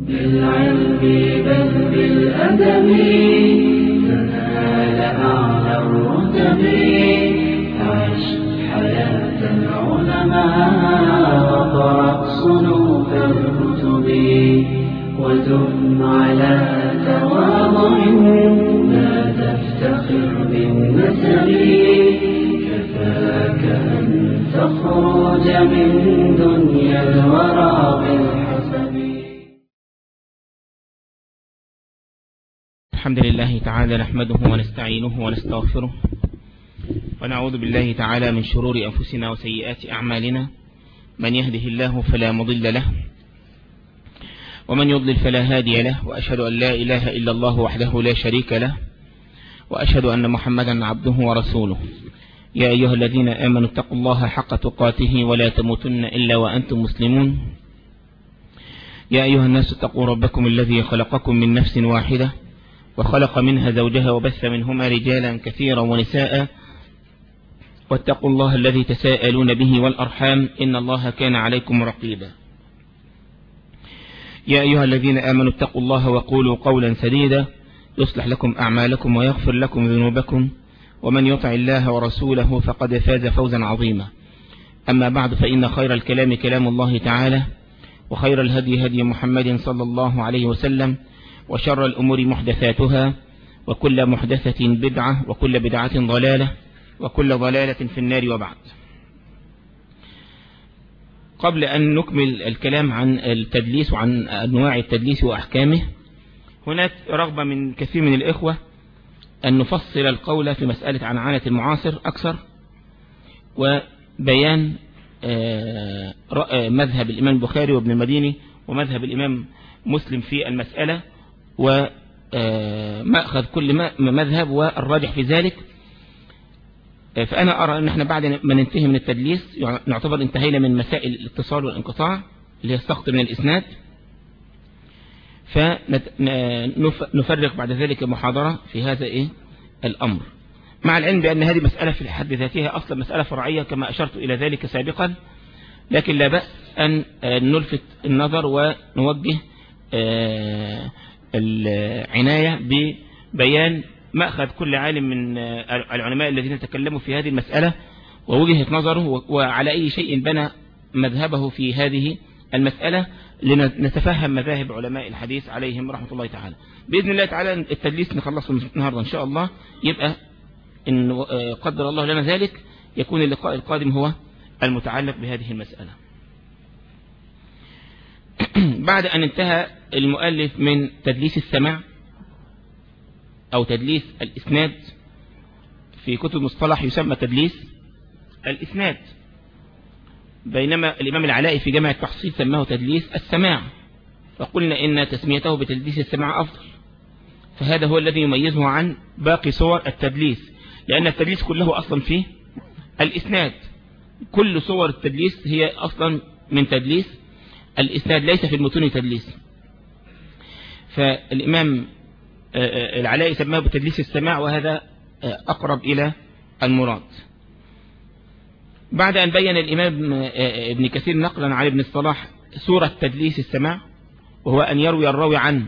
بالعلم بل بالأدب تنال أعلى الرتب عش حياة العلماء وقرأ صنوف الكتب ودم على تواضع لا تفتخر بالنسب كفاك أن تخرج من دنيا الورى بالحسب الحمد لله تعالى نحمده ونستعينه ونستغفره ونعوذ بالله تعالى من شرور أنفسنا وسيئات أعمالنا من يهده الله فلا مضل له ومن يضلل فلا هادي له وأشهد أن لا إله إلا الله وحده لا شريك له وأشهد أن محمدا عبده ورسوله يا أيها الذين آمنوا اتقوا الله حق تقاته ولا تموتن إلا وأنتم مسلمون يا أيها الناس اتقوا ربكم الذي خلقكم من نفس واحدة وخلق منها زوجها وبث منهما رجالا كثيرا ونساء واتقوا الله الذي تساءلون به والأرحام إن الله كان عليكم رقيبا يا أيها الذين آمنوا اتقوا الله وقولوا قولا سديدا يصلح لكم أعمالكم ويغفر لكم ذنوبكم ومن يطع الله ورسوله فقد فاز فوزا عظيما أما بعد فإن خير الكلام كلام الله تعالى وخير الهدي هدي محمد صلى الله عليه وسلم وشر الأمور محدثاتها وكل محدثة بدعة وكل بدعة ضلالة وكل ضلالة في النار وبعد قبل أن نكمل الكلام عن التدليس وعن أنواع التدليس وأحكامه هناك رغبة من كثير من الإخوة أن نفصل القول في مسألة عنعنة المعاصر أكثر وبيان مذهب الإمام البخاري وابن المديني ومذهب الإمام مسلم في المسألة ومأخذ كل مذهب والراجح في ذلك فأنا أرى أن احنا بعد ما ننتهي من التدليس نعتبر انتهينا من مسائل الاتصال والانقطاع اللي هي السقط من الإسناد فنفرق بعد ذلك محاضرة في هذا إيه الأمر مع العلم بأن هذه مسألة في حد ذاتها أصلا مسألة فرعية كما أشرت إلى ذلك سابقا لكن لا بأس أن نلفت النظر ونوجه العناية ببيان مأخذ كل عالم من العلماء الذين تكلموا في هذه المسألة ووجهة نظره وعلى أي شيء بنى مذهبه في هذه المسألة لنتفهم مذاهب علماء الحديث عليهم رحمة الله تعالى بإذن الله تعالى التدليس نخلصه النهاردة إن شاء الله يبقى إن قدر الله لنا ذلك يكون اللقاء القادم هو المتعلق بهذه المسألة بعد أن انتهى المؤلف من تدليس السماع أو تدليس الإسناد في كتب المصطلح يسمى تدليس الإسناد بينما الإمام العلائي في جامع التحصيل سماه تدليس السماع فقلنا إن تسميته بتدليس السماع أفضل فهذا هو الذي يميزه عن باقي صور التدليس لأن التدليس كله أصلا فيه الإسناد كل صور التدليس هي أصلا من تدليس الإسناد ليس في المتون تدليس فالإمام العلائي سماه بتدليس السماع وهذا أقرب إلى المراد بعد أن بين الإمام ابن كثير نقلا عن ابن الصلاح سورة تدليس السماع وهو أن يروي الراوي عن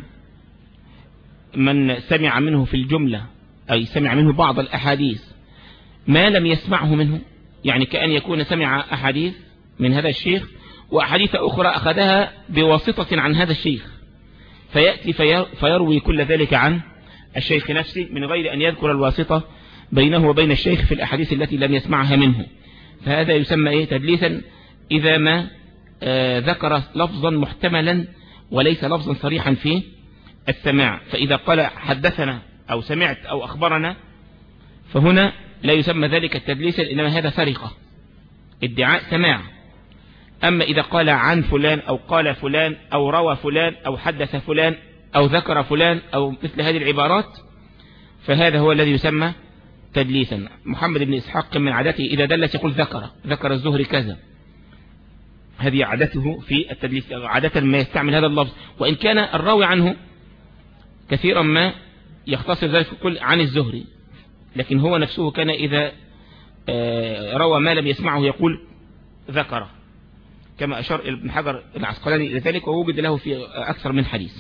من سمع منه في الجملة أي سمع منه بعض الأحاديث ما لم يسمعه منه يعني كأن يكون سمع أحاديث من هذا الشيخ وأحاديث أخرى أخذها بواسطة عن هذا الشيخ فيأتي فيروي كل ذلك عن الشيخ نفسه من غير أن يذكر الواسطة بينه وبين الشيخ في الأحاديث التي لم يسمعها منه فهذا يسمى إيه تدليسا إذا ما آه ذكر لفظا محتملا وليس لفظا صريحا في السماع فإذا قال حدثنا أو سمعت أو أخبرنا فهنا لا يسمى ذلك التدليس إنما هذا سرقة ادعاء سماع أما إذا قال عن فلان أو قال فلان أو روى فلان أو حدث فلان أو ذكر فلان أو مثل هذه العبارات فهذا هو الذي يسمى تدليسا محمد بن إسحاق من عادته إذا دلس يقول ذكر ذكر الزهري كذا هذه عادته في التدليس عادة ما يستعمل هذا اللفظ وإن كان الراوي عنه كثيرا ما يختصر ذلك كل عن الزهري لكن هو نفسه كان إذا روى ما لم يسمعه يقول ذكره كما أشار ابن حجر العسقلاني إلى ذلك ووجد له في أكثر من حديث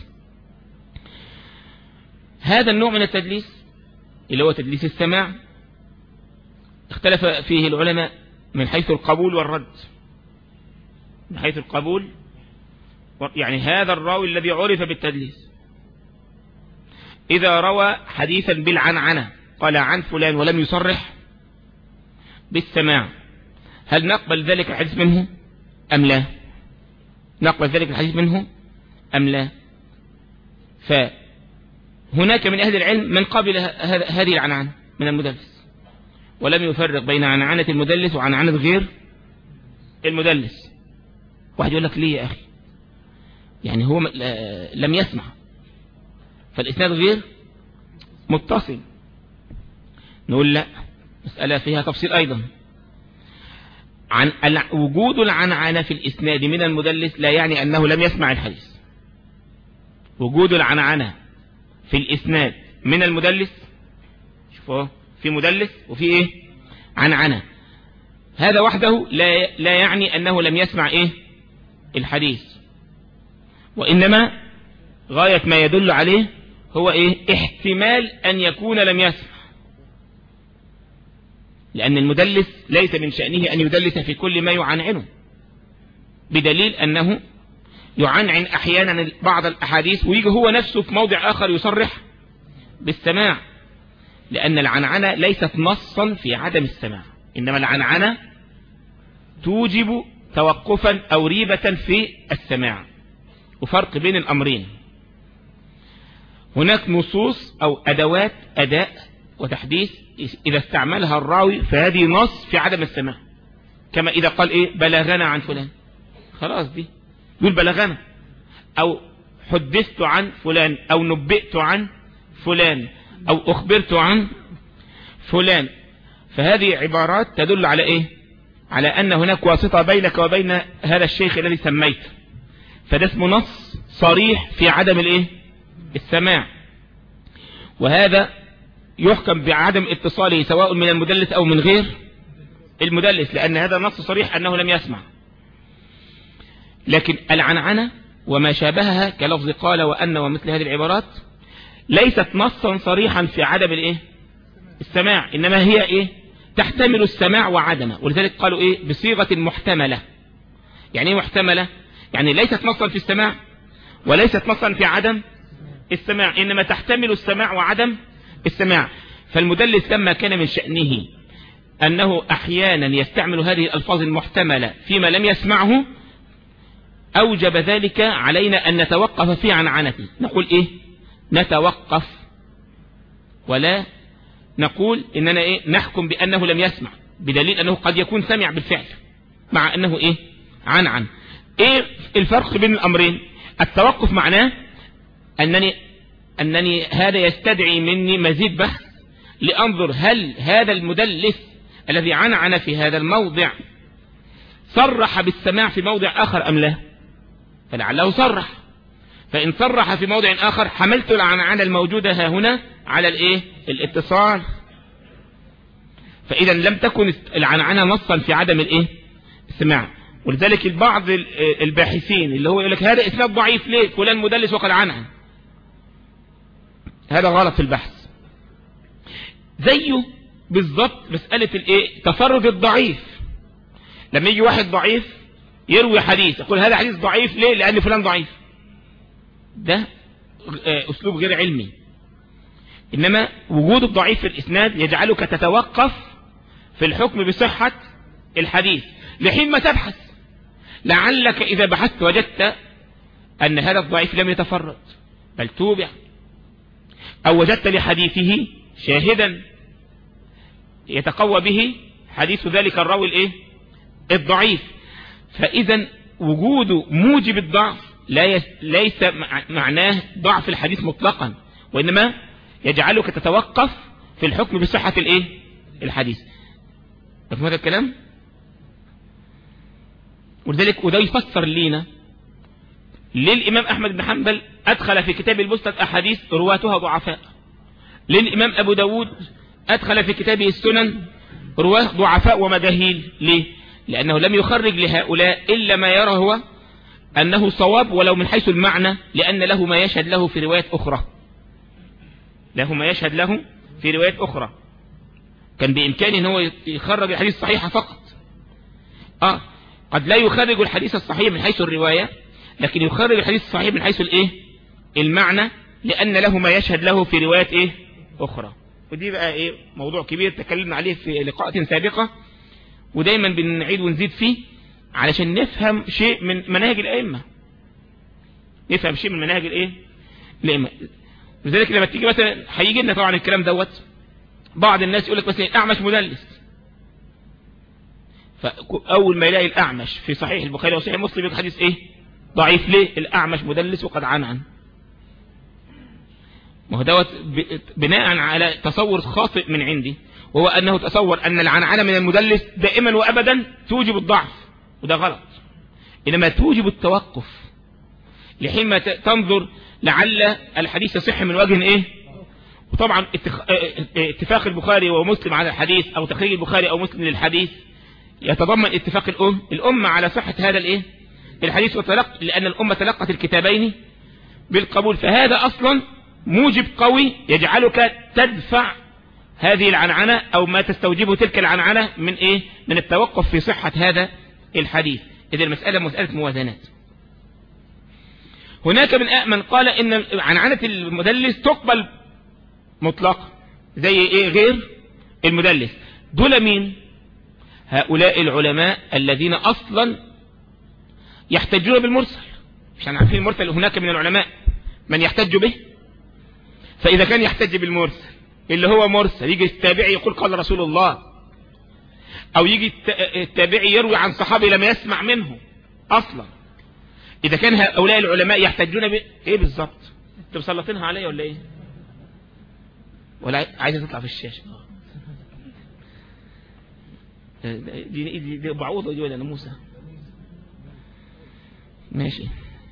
هذا النوع من التدليس اللي هو تدليس السماع اختلف فيه العلماء من حيث القبول والرد من حيث القبول يعني هذا الراوي الذي عرف بالتدليس إذا روى حديثا بالعنعنة قال عن فلان ولم يصرح بالسماع هل نقبل ذلك الحديث منه أم لا نقبل ذلك الحديث منه أم لا فهناك من أهل العلم من قبل هذه العنعنة من المدلس ولم يفرق بين عنعنة المدلس وعنعنة غير المدلس واحد يقول لك ليه يا أخي يعني هو لم يسمع فالإسناد غير متصل نقول لا مسألة فيها تفصيل أيضا عن وجود العنعنة في الإسناد من المدلس لا يعني أنه لم يسمع الحديث وجود العنعنة في الإسناد من المدلس شوفوا في مدلس وفي إيه عنعنة هذا وحده لا لا يعني أنه لم يسمع إيه الحديث وإنما غاية ما يدل عليه هو إيه احتمال أن يكون لم يسمع لأن المدلس ليس من شأنه أن يدلس في كل ما يعنعنه بدليل أنه يعنعن أحيانا بعض الأحاديث ويجي هو نفسه في موضع آخر يصرح بالسماع لأن العنعنة ليست نصا في عدم السماع إنما العنعنة توجب توقفا أو ريبة في السماع وفرق بين الأمرين هناك نصوص أو أدوات أداء وتحديث إذا استعملها الراوي فهذه نص في عدم السماع كما إذا قال إيه بلغنا عن فلان خلاص دي يقول بلغنا أو حدثت عن فلان أو نبئت عن فلان أو أخبرت عن فلان فهذه عبارات تدل على إيه على أن هناك واسطة بينك وبين هذا الشيخ الذي سميته فده اسمه نص صريح في عدم الإيه السماع وهذا يحكم بعدم اتصاله سواء من المدلس أو من غير المدلس لأن هذا نص صريح أنه لم يسمع لكن العنعنة وما شابهها كلفظ قال وأن ومثل هذه العبارات ليست نصا صريحا في عدم الايه السماع إنما هي إيه تحتمل السماع وعدمه ولذلك قالوا إيه بصيغة محتملة يعني إيه محتملة يعني ليست نصا في السماع وليست نصا في عدم السماع إنما تحتمل السماع وعدم السماع فالمدلس لما كان من شأنه أنه أحيانا يستعمل هذه الألفاظ المحتملة فيما لم يسمعه أوجب ذلك علينا أن نتوقف في عنعنته نقول إيه نتوقف ولا نقول إننا إيه نحكم بأنه لم يسمع بدليل أنه قد يكون سمع بالفعل مع أنه إيه عنعن إيه الفرق بين الأمرين التوقف معناه أنني أنني هذا يستدعي مني مزيد بحث لأنظر هل هذا المدلس الذي عنعن في هذا الموضع صرح بالسماع في موضع آخر أم لا فلعله صرح فإن صرح في موضع آخر حملت العنعنة الموجودة ها هنا على الإيه الاتصال فإذا لم تكن العنعنة نصا في عدم الإيه السماع ولذلك البعض الباحثين اللي هو يقول لك هذا إسناد ضعيف ليه فلان مدلس وقد عنعن هذا غلط في البحث زيه بالضبط مسألة الايه تفرد الضعيف لما يجي واحد ضعيف يروي حديث يقول هذا حديث ضعيف ليه لأن فلان ضعيف ده أسلوب غير علمي إنما وجود الضعيف في الإسناد يجعلك تتوقف في الحكم بصحة الحديث لحين ما تبحث لعلك إذا بحثت وجدت أن هذا الضعيف لم يتفرد بل توبع أو وجدت لحديثه شاهدا يتقوى به حديث ذلك الراوي الايه الضعيف فإذا وجود موجب الضعف لا يس ليس معناه ضعف الحديث مطلقا وإنما يجعلك تتوقف في الحكم بصحة الايه الحديث مفهوم هذا الكلام ولذلك وده يفسر لينا ليه الإمام أحمد بن حنبل أدخل في كتاب المسند أحاديث رواتها ضعفاء ليه الإمام أبو داود أدخل في كتابه السنن رواه ضعفاء ومداهيل ليه لأنه لم يخرج لهؤلاء إلا ما يرى هو أنه صواب ولو من حيث المعنى لأن له ما يشهد له في روايات أخرى له ما يشهد له في روايات أخرى كان بإمكانه أن هو يخرج الحديث الصحيح فقط آه قد لا يخرج الحديث الصحيح من حيث الرواية لكن يخرج الحديث الصحيح من حيث الإيه المعنى لأن له ما يشهد له في روايات إيه أخرى ودي بقى إيه موضوع كبير تكلمنا عليه في لقاءات سابقة ودايما بنعيد ونزيد فيه علشان نفهم شيء من مناهج الأئمة نفهم شيء من مناهج الإيه الأئمة لذلك لما تيجي مثلا هيجي لنا طبعا الكلام دوت بعض الناس يقول لك مثلا الأعمش مدلس فأول ما يلاقي الأعمش في صحيح البخاري وصحيح مسلم يقول حديث إيه ضعيف ليه الأعمش مدلس وقد عن عن ما هو دوت بناء على تصور خاطئ من عندي وهو أنه تصور أن العنعنة من المدلس دائما وأبدا توجب الضعف وده غلط إنما توجب التوقف لحين ما تنظر لعل الحديث يصح من وجه إيه وطبعا اتفاق البخاري ومسلم على الحديث أو تخريج البخاري أو مسلم للحديث يتضمن اتفاق الأم الأمة على صحة هذا الإيه الحديث وتلق لأن الأمة تلقت الكتابين بالقبول فهذا أصلا موجب قوي يجعلك تدفع هذه العنعنة أو ما تستوجبه تلك العنعنة من إيه من التوقف في صحة هذا الحديث إذا المسألة مسألة موازنات هناك من من قال إن عنعنة المدلس تقبل مطلقا زي إيه غير المدلس دول مين هؤلاء العلماء الذين أصلا يحتجون بالمرسل مش عارفين المرسل هناك من العلماء من يحتج به فإذا كان يحتج بالمرسل اللي هو مرسل يجي التابعي يقول قال رسول الله أو يجي التابعي يروي عن صحابي لم يسمع منه أصلا إذا كان هؤلاء العلماء يحتجون ب... إيه بالظبط انتوا مسلطينها عليا ولا إيه ولا عايزة تطلع في الشاشة دي, دي, دي, دي بعوضة دي ولا ناموسة ماشي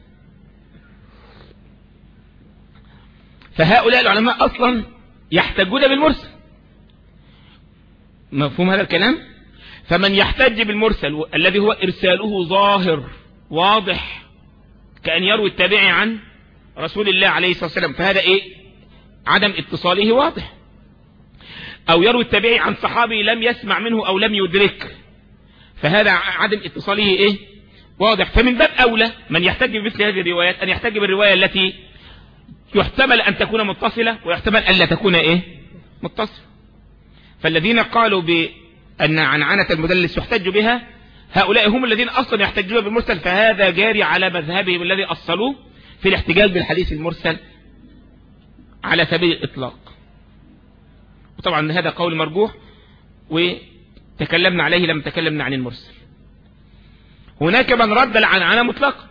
فهؤلاء العلماء أصلا يحتجون بالمرسل مفهوم هذا الكلام فمن يحتج بالمرسل الذي هو إرساله ظاهر واضح كأن يروي التابعي عن رسول الله عليه الصلاة والسلام فهذا إيه عدم اتصاله واضح أو يروي التابعي عن صحابي لم يسمع منه أو لم يدرك فهذا عدم اتصاله إيه واضح فمن باب أولى من يحتج بمثل هذه الروايات أن يحتج بالرواية التي يحتمل أن تكون متصلة ويحتمل أن لا تكون إيه متصلة فالذين قالوا بأن عنعنة المدلس يحتج بها هؤلاء هم الذين أصلا يحتجون بالمرسل فهذا جاري على مذهبهم الذي أصلوه في الاحتجاج بالحديث المرسل على سبيل الإطلاق وطبعا هذا قول مرجوح وتكلمنا عليه لما تكلمنا عن المرسل هناك من رد العنعنة مطلقا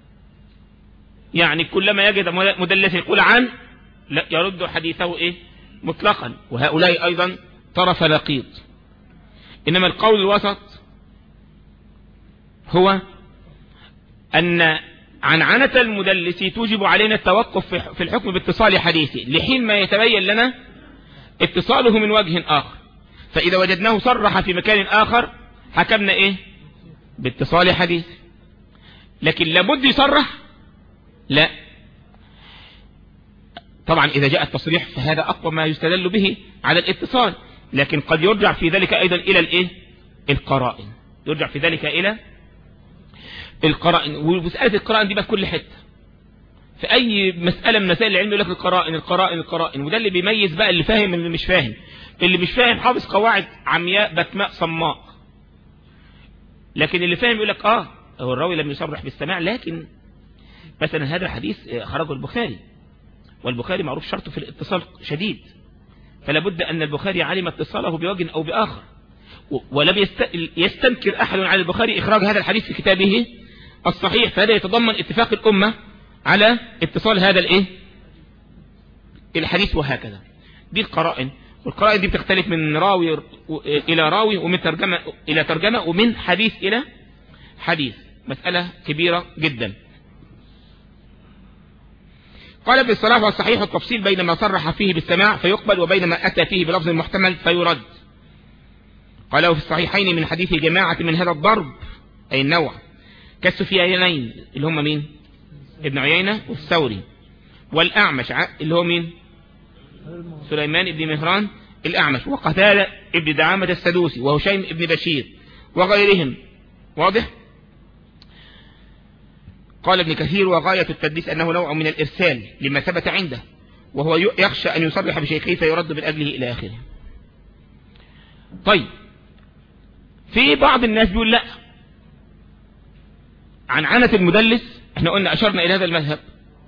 يعني كلما يجد مدلس يقول عن لا يرد حديثه ايه مطلقا وهؤلاء ايضا طرف نقيض انما القول الوسط هو ان عنعنة المدلس توجب علينا التوقف في الحكم باتصال حديثه لحين ما يتبين لنا اتصاله من وجه اخر فاذا وجدناه صرح في مكان اخر حكمنا ايه باتصال حديثه لكن لابد يصرح لا طبعا إذا جاء التصريح فهذا أقوى ما يستدل به على الاتصال لكن قد يرجع في ذلك أيضا إلى الإيه؟ القرائن يرجع في ذلك إلى القرائن ومسألة القرائن دي بقى في كل حتة في أي مسألة من مسائل العلم يقول لك القرائن القرائن القرائن وده اللي بيميز بقى اللي فاهم من اللي مش فاهم اللي مش فاهم حافظ قواعد عمياء بكماء صماء لكن اللي فاهم يقول لك اه هو الراوي لم يصرح بالسماع لكن مثلا هذا الحديث خرجه البخاري والبخاري معروف شرطه في الاتصال شديد فلا بد أن البخاري علم اتصاله بوجه أو بآخر ولم يستنكر أحد على البخاري إخراج هذا الحديث في كتابه الصحيح فهذا يتضمن اتفاق الأمة على اتصال هذا الايه الحديث وهكذا دي القرائن والقرائن دي بتختلف من راوي إلى راوي ومن ترجمة إلى ترجمة ومن حديث إلى حديث مسألة كبيرة جدا قال ابن الصلاح والصحيح التفصيل بين ما صرح فيه بالسماع فيقبل وبين ما أتى فيه بلفظ محتمل فيرد قاله في الصحيحين من حديث جماعة من هذا الضرب أي النوع كالسفيانين اللي هم مين ابن عيينة والثوري والأعمش اللي هو مين سليمان بن مهران الأعمش وقتال ابن دعامة السدوسي وهشيم ابن بشير وغيرهم واضح قال ابن كثير وغاية التدليس أنه نوع من الإرسال لما ثبت عنده وهو يخشى أن يصرح بشيخه فيرد من أجله إلى آخره طيب في بعض الناس بيقول لا عن عنة المدلس احنا قلنا أشرنا إلى هذا المذهب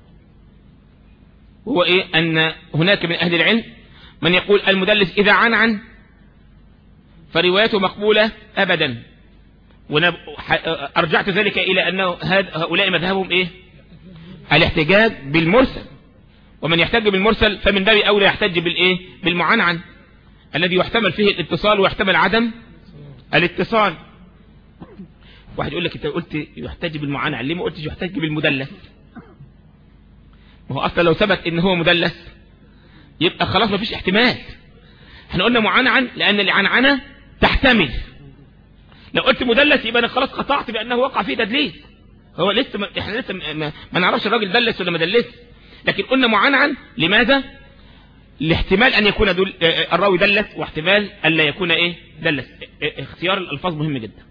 هو إيه أن هناك من أهل العلم من يقول المدلس إذا عن عن فروايته مقبولة أبدا وأرجعت ذلك إلى أنه هؤلاء مذهبهم إيه الاحتجاج بالمرسل ومن يحتج بالمرسل فمن باب أولى يحتج بالإيه بالمعنعن الذي يحتمل فيه الاتصال ويحتمل عدم الاتصال واحد يقول لك انت قلت يحتج بالمعنعن ليه ما قلتش يحتج بالمدلس ما هو اصلا لو ثبت ان هو مدلس يبقى خلاص ما فيش احتمال احنا قلنا معنعن لان العنعنه تحتمل لو قلت مدلس يبقى انا خلاص قطعت بانه وقع فيه تدليس هو لسه ما احنا لسه ما, ما نعرفش الراجل دلس ولا ما دلس لكن قلنا معنعن لماذا لاحتمال ان يكون دل... الراوي دلس واحتمال ان لا يكون ايه دلس اختيار الالفاظ مهم جدا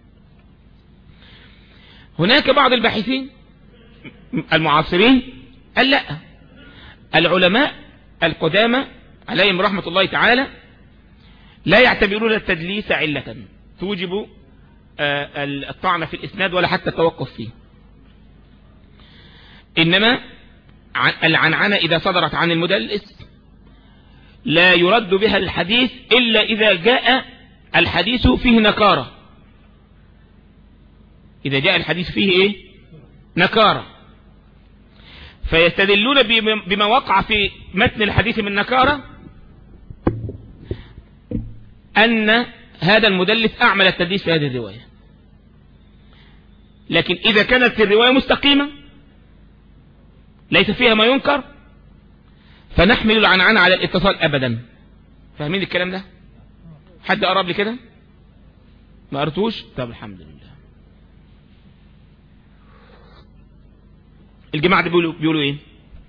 هناك بعض الباحثين المعاصرين قال لا العلماء القدامى عليهم رحمة الله تعالى لا يعتبرون التدليس علة توجب الطعن في الإسناد ولا حتى التوقف فيه إنما العنعنة إذا صدرت عن المدلس لا يرد بها الحديث إلا إذا جاء الحديث فيه نكارة إذا جاء الحديث فيه إيه نكارة فيستدلون بما وقع في متن الحديث من نكارة أن هذا المدلس أعمل التدليس في هذه الرواية لكن إذا كانت الرواية مستقيمة ليس فيها ما ينكر فنحمل العنعنة على الاتصال أبدا فاهمين الكلام ده حد قرب لي كده ما قرتوش طب الحمد لله الجماعة دي بيقولوا, بيقولوا ايه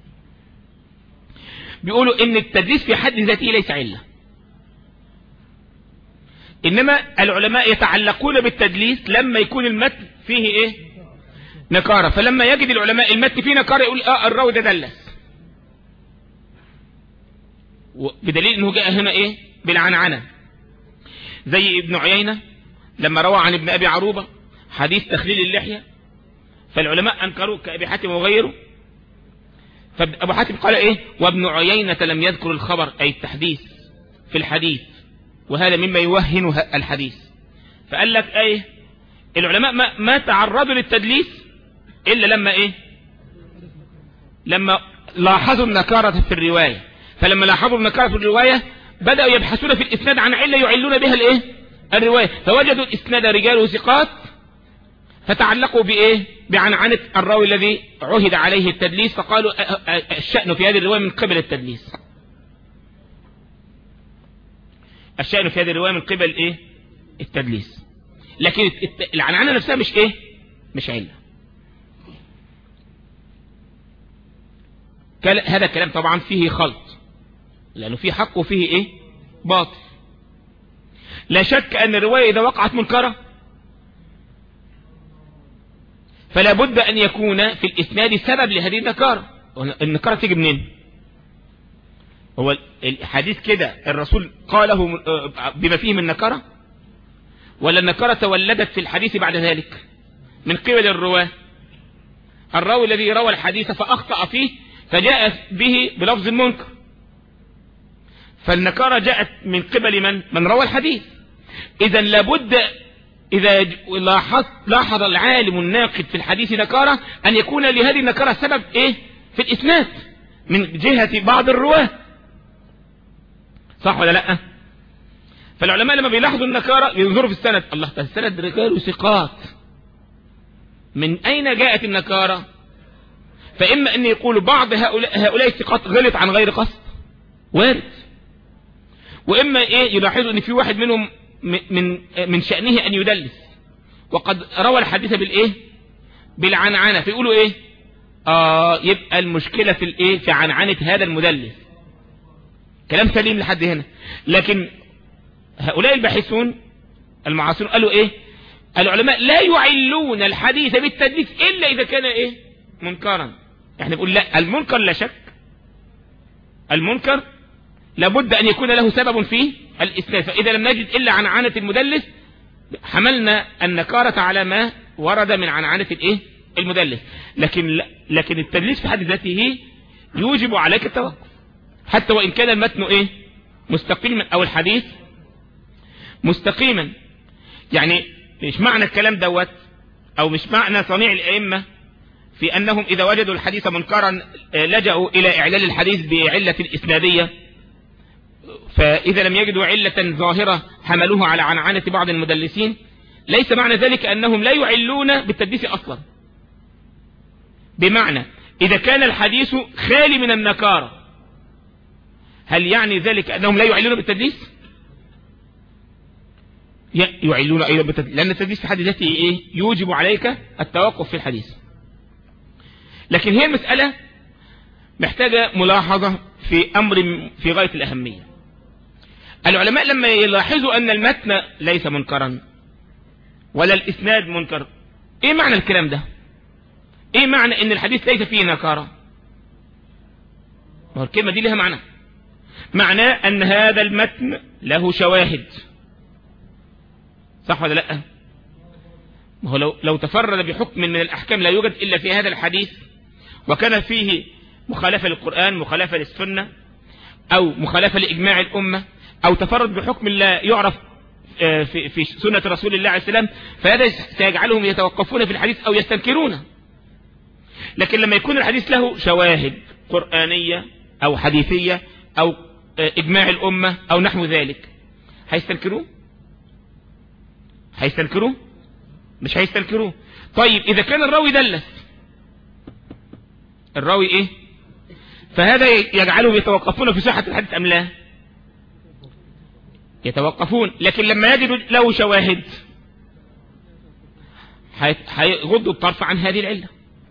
بيقولوا ان التدليس في حد ذاته ليس علة انما العلماء يتعلقون بالتدليس لما يكون المتن فيه ايه نكارة فلما يجد العلماء المتن فيه نكارة يقول اه الراوي ده دلس بدليل انه جاء هنا ايه بالعنعنة زي ابن عيينة لما روى عن ابن ابي عروبة حديث تخليل اللحية فالعلماء انكروا كابي حاتم وغيره فابو حاتم قال ايه وابن عيينة لم يذكر الخبر اي التحديث في الحديث وهذا مما يوهن الحديث فقال لك ايه العلماء ما, ما تعرضوا للتدليس الا لما ايه لما لاحظوا النكارة في الرواية فلما لاحظوا النكارة في الرواية بدأوا يبحثون في الإسناد عن علة يعلون بها الإيه؟ الرواية فوجدوا الإسناد رجال ثقات فتعلقوا بإيه؟ بعنعنة الراوي الذي عهد عليه التدليس فقالوا الشأن في هذه الرواية من قبل التدليس الشأن في هذه الرواية من قبل إيه؟ التدليس لكن العنعنة نفسها مش إيه؟ مش علة هذا الكلام طبعا فيه خلط لأنه فيه حق وفيه إيه باطل لا شك أن الرواية إذا وقعت منكرة فلا بد أن يكون في الإسناد سبب لهذه النكارة النكارة تيجي منين هو الحديث كده الرسول قاله بما فيه من نكارة ولا النكارة تولدت في الحديث بعد ذلك من قبل الرواه الراوي الذي روى الحديث فأخطأ فيه فجاء به بلفظ منكر فالنكارة جاءت من قبل من من روى الحديث اذا لابد اذا لاحظ لاحظ العالم الناقد في الحديث نكارة ان يكون لهذه النكارة سبب ايه في الاسناد من جهة بعض الرواه صح ولا لا فالعلماء لما بيلاحظوا النكارة ينظروا في السند الله السند رجال ثقات من اين جاءت النكارة فاما ان يقولوا بعض هؤلاء, هؤلاء الثقات غلط عن غير قصد وارد واما ايه يلاحظوا ان في واحد منهم من من شأنه أن يدلس وقد روى الحديث بالإيه بالعنعنة فيقولوا إيه آه يبقى المشكلة في الإيه في عنعنة هذا المدلس كلام سليم لحد هنا لكن هؤلاء الباحثون المعاصرون قالوا إيه العلماء لا يعلون الحديث بالتدليس إلا إذا كان إيه منكرا احنا بنقول لا المنكر لا شك المنكر لابد أن يكون له سبب فيه الإسناد فإذا لم نجد إلا عنعنة المدلس حملنا النكارة على ما ورد من عنعنة الإيه المدلس لكن لكن التدليس في حد ذاته يوجب عليك التوقف حتى وإن كان المتن إيه مستقيما أو الحديث مستقيما يعني مش معنى الكلام دوت أو مش معنى صنيع الأئمة في أنهم إذا وجدوا الحديث منكرا لجأوا إلى إعلال الحديث بعلة الإسنادية فإذا لم يجدوا علة ظاهرة حملوها على عنعنة بعض المدلسين ليس معنى ذلك أنهم لا يعلون بالتدليس أصلا بمعنى إذا كان الحديث خالي من النكارة هل يعني ذلك أنهم لا يعلون بالتدليس يعلون أيضا بالتدليس لأن التدليس في حد ذاته إيه؟ يوجب عليك التوقف في الحديث لكن هي المسألة محتاجة ملاحظة في أمر في غاية الأهمية العلماء لما يلاحظوا أن المتن ليس منكرا ولا الإسناد منكر إيه معنى الكلام ده إيه معنى أن الحديث ليس فيه نكارة الكلمة دي لها معنى معناه أن هذا المتن له شواهد صح ولا لا ما هو لو, لو تفرد بحكم من الأحكام لا يوجد إلا في هذا الحديث وكان فيه مخالفة للقرآن مخالفة للسنة أو مخالفة لإجماع الأمة أو تفرد بحكم لا يعرف في, في سنة رسول الله عليه السلام فهذا سيجعلهم يتوقفون في الحديث أو يستنكرونه لكن لما يكون الحديث له شواهد قرآنية أو حديثية أو إجماع الأمة أو نحو ذلك هيستنكروه هيستنكروه مش هيستنكروه طيب إذا كان الراوي دلس الراوي إيه فهذا يجعلهم يتوقفون في صحة الحديث أم لا يتوقفون لكن لما يجدوا له شواهد هيغضوا الطرف عن هذه العلة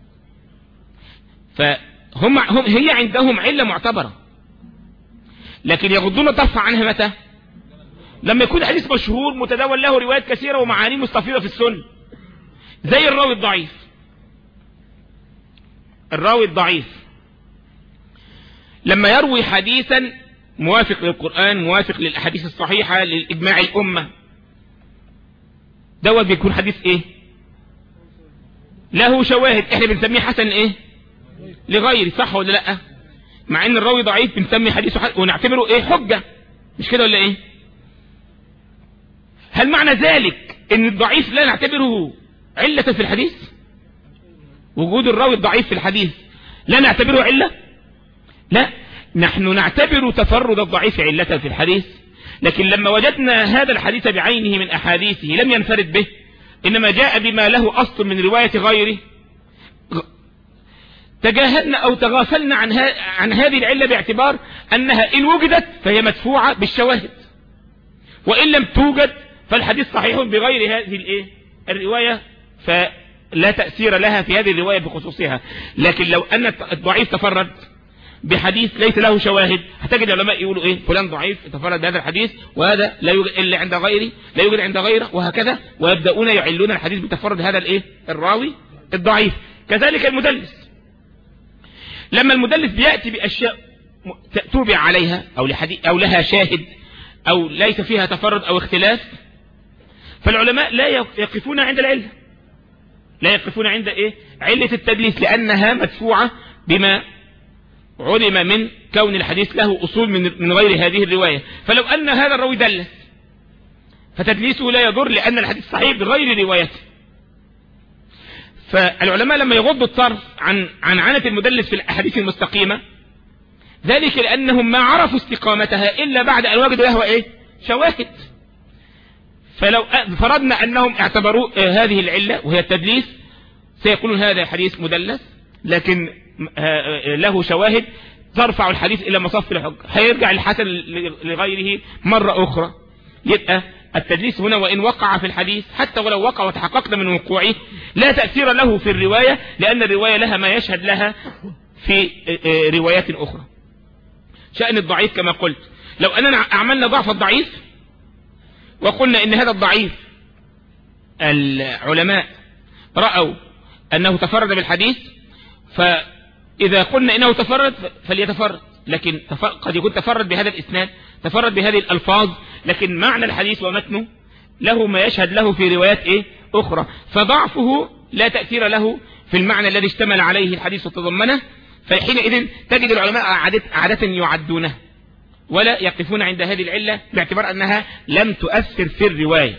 فهم هم هي عندهم علة معتبرة لكن يغضون الطرف عنها متى لما يكون حديث مشهور متداول له روايات كثيرة ومعاني مستفيضة في السنة زي الراوي الضعيف الراوي الضعيف لما يروي حديثا موافق للقرآن موافق للأحاديث الصحيحة للإجماع الأمة دوت بيكون حديث ايه له شواهد احنا بنسميه حسن ايه لغير صح ولا لا مع ان الراوي ضعيف بنسمي حديثه حسن ونعتبره ايه حجة مش كده ولا ايه هل معنى ذلك ان الضعيف لا نعتبره علة في الحديث وجود الراوي الضعيف في الحديث لا نعتبره علة لا نحن نعتبر تفرد الضعيف علة في الحديث لكن لما وجدنا هذا الحديث بعينه من أحاديثه لم ينفرد به إنما جاء بما له أصل من رواية غيره تجاهلنا أو تغافلنا عن, عن هذه العلة باعتبار أنها إن وجدت فهي مدفوعة بالشواهد وإن لم توجد فالحديث صحيح بغير هذه الإيه؟ الرواية فلا تأثير لها في هذه الرواية بخصوصها لكن لو أن الضعيف تفرد بحديث ليس له شواهد هتجد العلماء يقولوا ايه فلان ضعيف تفرد بهذا الحديث وهذا لا يوجد الا عند غيري لا يوجد عند غيره وهكذا ويبداون يعلون الحديث بتفرد هذا الايه الراوي الضعيف كذلك المدلس لما المدلس بياتي باشياء تتوبع عليها او لحديث او لها شاهد او ليس فيها تفرد او اختلاف فالعلماء لا يقفون عند العله لا يقفون عند ايه علة التدليس لانها مدفوعة بما علم من كون الحديث له أصول من من غير هذه الرواية فلو أن هذا الراوي دلس فتدليسه لا يضر لأن الحديث صحيح بغير روايته فالعلماء لما يغضوا الطرف عن عن عنة المدلس في الأحاديث المستقيمة ذلك لأنهم ما عرفوا استقامتها إلا بعد أن وجدوا له إيه شواهد فلو فرضنا أنهم اعتبروا هذه العلة وهي التدليس سيقولون هذا حديث مدلس لكن له شواهد ترفع الحديث إلى مصف الحج هيرجع الحسن لغيره مرة أخرى يبقى التدليس هنا وإن وقع في الحديث حتى ولو وقع وتحققنا من وقوعه لا تأثير له في الرواية لأن الرواية لها ما يشهد لها في روايات أخرى شأن الضعيف كما قلت لو أننا أعملنا ضعف الضعيف وقلنا إن هذا الضعيف العلماء رأوا أنه تفرد بالحديث فإذا قلنا إنه تفرد فليتفرد لكن قد يكون تفرد بهذا الإسناد تفرد بهذه الألفاظ لكن معنى الحديث ومتنه له ما يشهد له في روايات إيه أخرى فضعفه لا تأثير له في المعنى الذي اشتمل عليه الحديث وتضمنه فحينئذ تجد العلماء عادة, عادة يعدونه ولا يقفون عند هذه العلة باعتبار أنها لم تؤثر في الرواية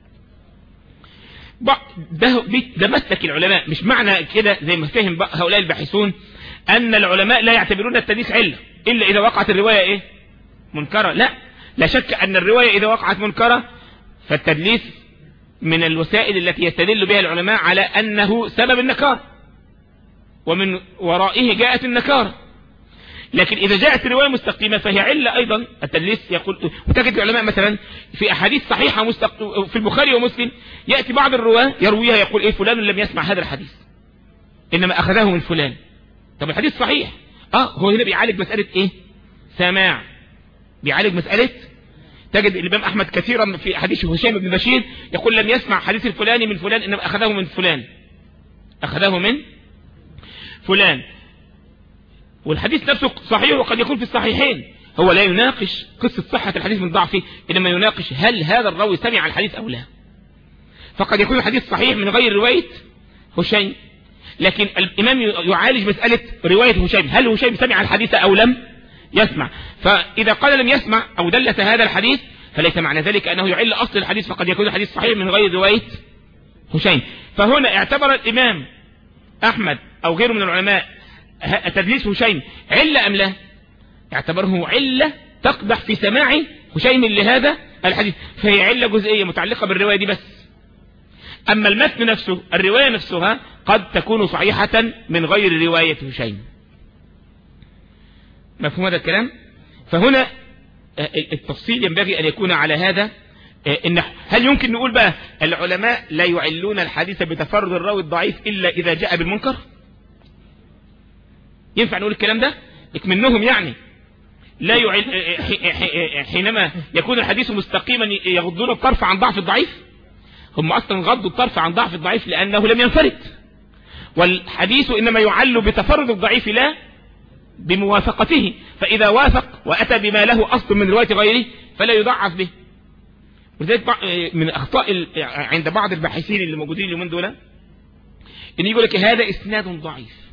ده, ده مسلك العلماء مش معنى كده زي ما فهم هؤلاء الباحثون أن العلماء لا يعتبرون التدليس علة إلا إذا وقعت الرواية إيه منكرة لا لا شك أن الرواية إذا وقعت منكرة فالتدليس من الوسائل التي يستدل بها العلماء على أنه سبب النكار ومن ورائه جاءت النكارة لكن إذا جاءت الرواية مستقيمة فهي علة أيضا التدليس يقول وتجد العلماء مثلا في أحاديث صحيحة مستق... في البخاري ومسلم يأتي بعض الرواة يرويها يقول إيه فلان لم يسمع هذا الحديث إنما أخذه من فلان طب الحديث صحيح اه هو هنا بيعالج مسألة ايه سماع بيعالج مسألة تجد الإمام أحمد كثيرا في حديث هشام بن بشير يقول لم يسمع حديث الفلاني من فلان إنما أخذه من فلان أخذه من فلان والحديث نفسه صحيح وقد يكون في الصحيحين هو لا يناقش قصة صحة الحديث من ضعفه إنما يناقش هل هذا الراوي سمع الحديث أو لا فقد يكون الحديث صحيح من غير رواية هشيم لكن الإمام يعالج مسألة رواية هشيم هل هشيم سمع الحديث أو لم يسمع فإذا قال لم يسمع أو دلت هذا الحديث فليس معنى ذلك أنه يعل أصل الحديث فقد يكون الحديث صحيح من غير رواية هشيم فهنا اعتبر الإمام أحمد أو غيره من العلماء تدليس هشيم علة أم لا اعتبره علة تقدح في سماع هشيم لهذا الحديث فهي علة جزئية متعلقة بالرواية دي بس أما المتن نفسه الرواية نفسها قد تكون صحيحة من غير رواية هشيم مفهوم هذا الكلام فهنا التفصيل ينبغي أن يكون على هذا إن هل يمكن نقول بقى العلماء لا يعلون الحديث بتفرد الراوي الضعيف إلا إذا جاء بالمنكر ينفع نقول الكلام ده منهم يعني لا يعل حينما يكون الحديث مستقيما يغضون الطرف عن ضعف الضعيف هم أصلا غضوا الطرف عن ضعف الضعيف لأنه لم ينفرد والحديث إنما يعل بتفرد الضعيف لا بموافقته فإذا وافق وأتى بما له أصل من رواية غيره فلا يضعف به ولذلك من أخطاء عند بعض الباحثين اللي موجودين اليومين دول إن يقول لك هذا إسناد ضعيف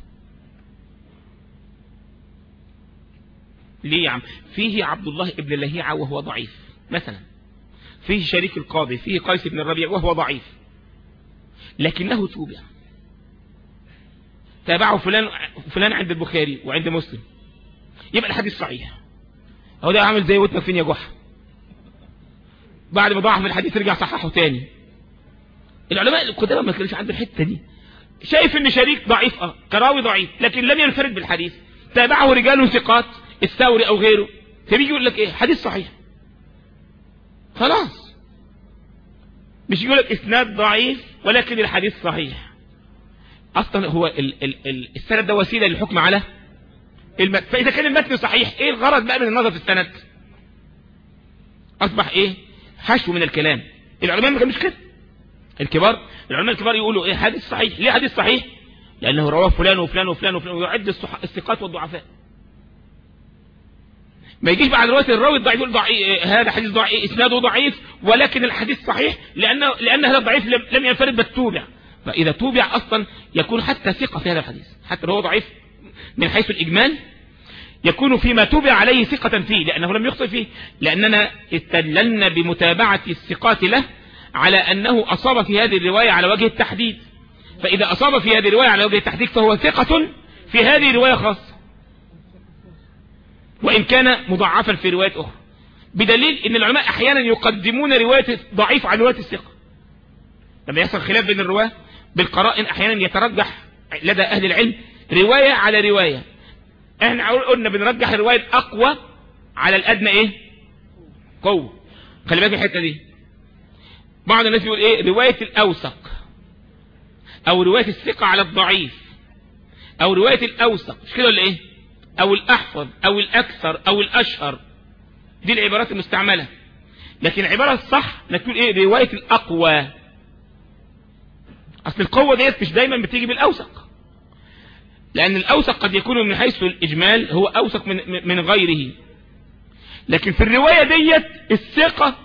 ليه يا عم فيه عبد الله ابن لهيعة وهو ضعيف مثلا فيه شريك القاضي فيه قيس بن الربيع وهو ضعيف لكنه توبع تابعه فلان فلان عند البخاري وعند مسلم يبقى الحديث صحيح هو ده عامل زي وتنا فين يا جحا بعد ما ضعف الحديث رجع صححه تاني العلماء القدامى ما كانش عنده الحته دي شايف ان شريك ضعيف اه كراوي ضعيف لكن لم ينفرد بالحديث تابعه رجال ثقات الثوري او غيره فبيجي يقول لك ايه حديث صحيح خلاص مش يقول لك اسناد ضعيف ولكن الحديث صحيح اصلا هو ال ال ال السند ده وسيله للحكم على المتن فاذا كان المتن صحيح ايه الغرض بقى من النظر في السند اصبح ايه حشو من الكلام العلماء ما كانوش كده الكبار العلماء الكبار يقولوا ايه حديث صحيح ليه حديث صحيح لانه رواه فلان وفلان وفلان وفلان ويعد الثقات والضعفاء ما يجيش بعد روايه الراوي الضعيف يقول ضعيف هذا حديث ضعيف اسناده ضعيف ولكن الحديث صحيح لانه لان هذا الضعيف لم ينفرد بالتوبع فاذا توبع اصلا يكون حتى ثقه في هذا الحديث حتى لو هو ضعيف من حيث الاجمال يكون فيما توبع عليه ثقة فيه لأنه لم يخطئ فيه لأننا استدللنا بمتابعة الثقات له على أنه أصاب في هذه الرواية على وجه التحديد فإذا أصاب في هذه الرواية على وجه التحديد فهو ثقة في هذه الرواية خاصة وإن كان مضاعفا في رواية أخرى بدليل أن العلماء أحيانا يقدمون رواية ضعيف عن رواية الثقة لما يحصل خلاف بين الرواة بالقرائن أحيانا يترجح لدى أهل العلم رواية على رواية احنا قلنا بنرجح الرواية الأقوى على الأدنى إيه قوة خلي بالك الحتة دي بعض الناس يقول ايه رواية الاوثق او رواية الثقة على الضعيف او رواية الاوثق مش كده ولا ايه او الاحفظ او الاكثر او الاشهر دي العبارات المستعملة لكن العبارة الصح انك تقول ايه رواية الاقوى اصل القوة ديت مش دايما بتيجي بالاوثق لان الاوثق قد يكون من حيث الاجمال هو اوثق من, من غيره لكن في الرواية ديت الثقة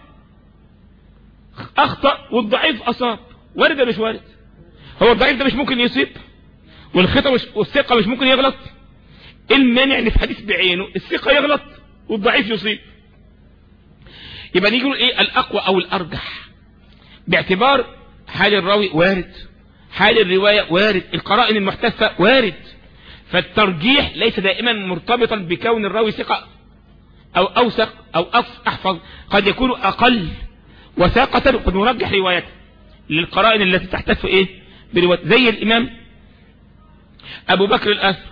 اخطأ والضعيف اصاب وارد ولا مش وارد هو الضعيف ده مش ممكن يصيب والخطأ مش والثقة مش ممكن يغلط ايه المانع ان في حديث بعينه الثقة يغلط والضعيف يصيب يبقى نيجي نقول ايه الاقوى او الارجح باعتبار حال الراوي وارد حال الرواية وارد القرائن المحتفة وارد فالترجيح ليس دائما مرتبطا بكون الراوي ثقة او اوثق او احفظ قد يكون اقل وثاقة قد نرجح روايته للقرائن التي تحتف ايه برواية زي الامام ابو بكر الاثر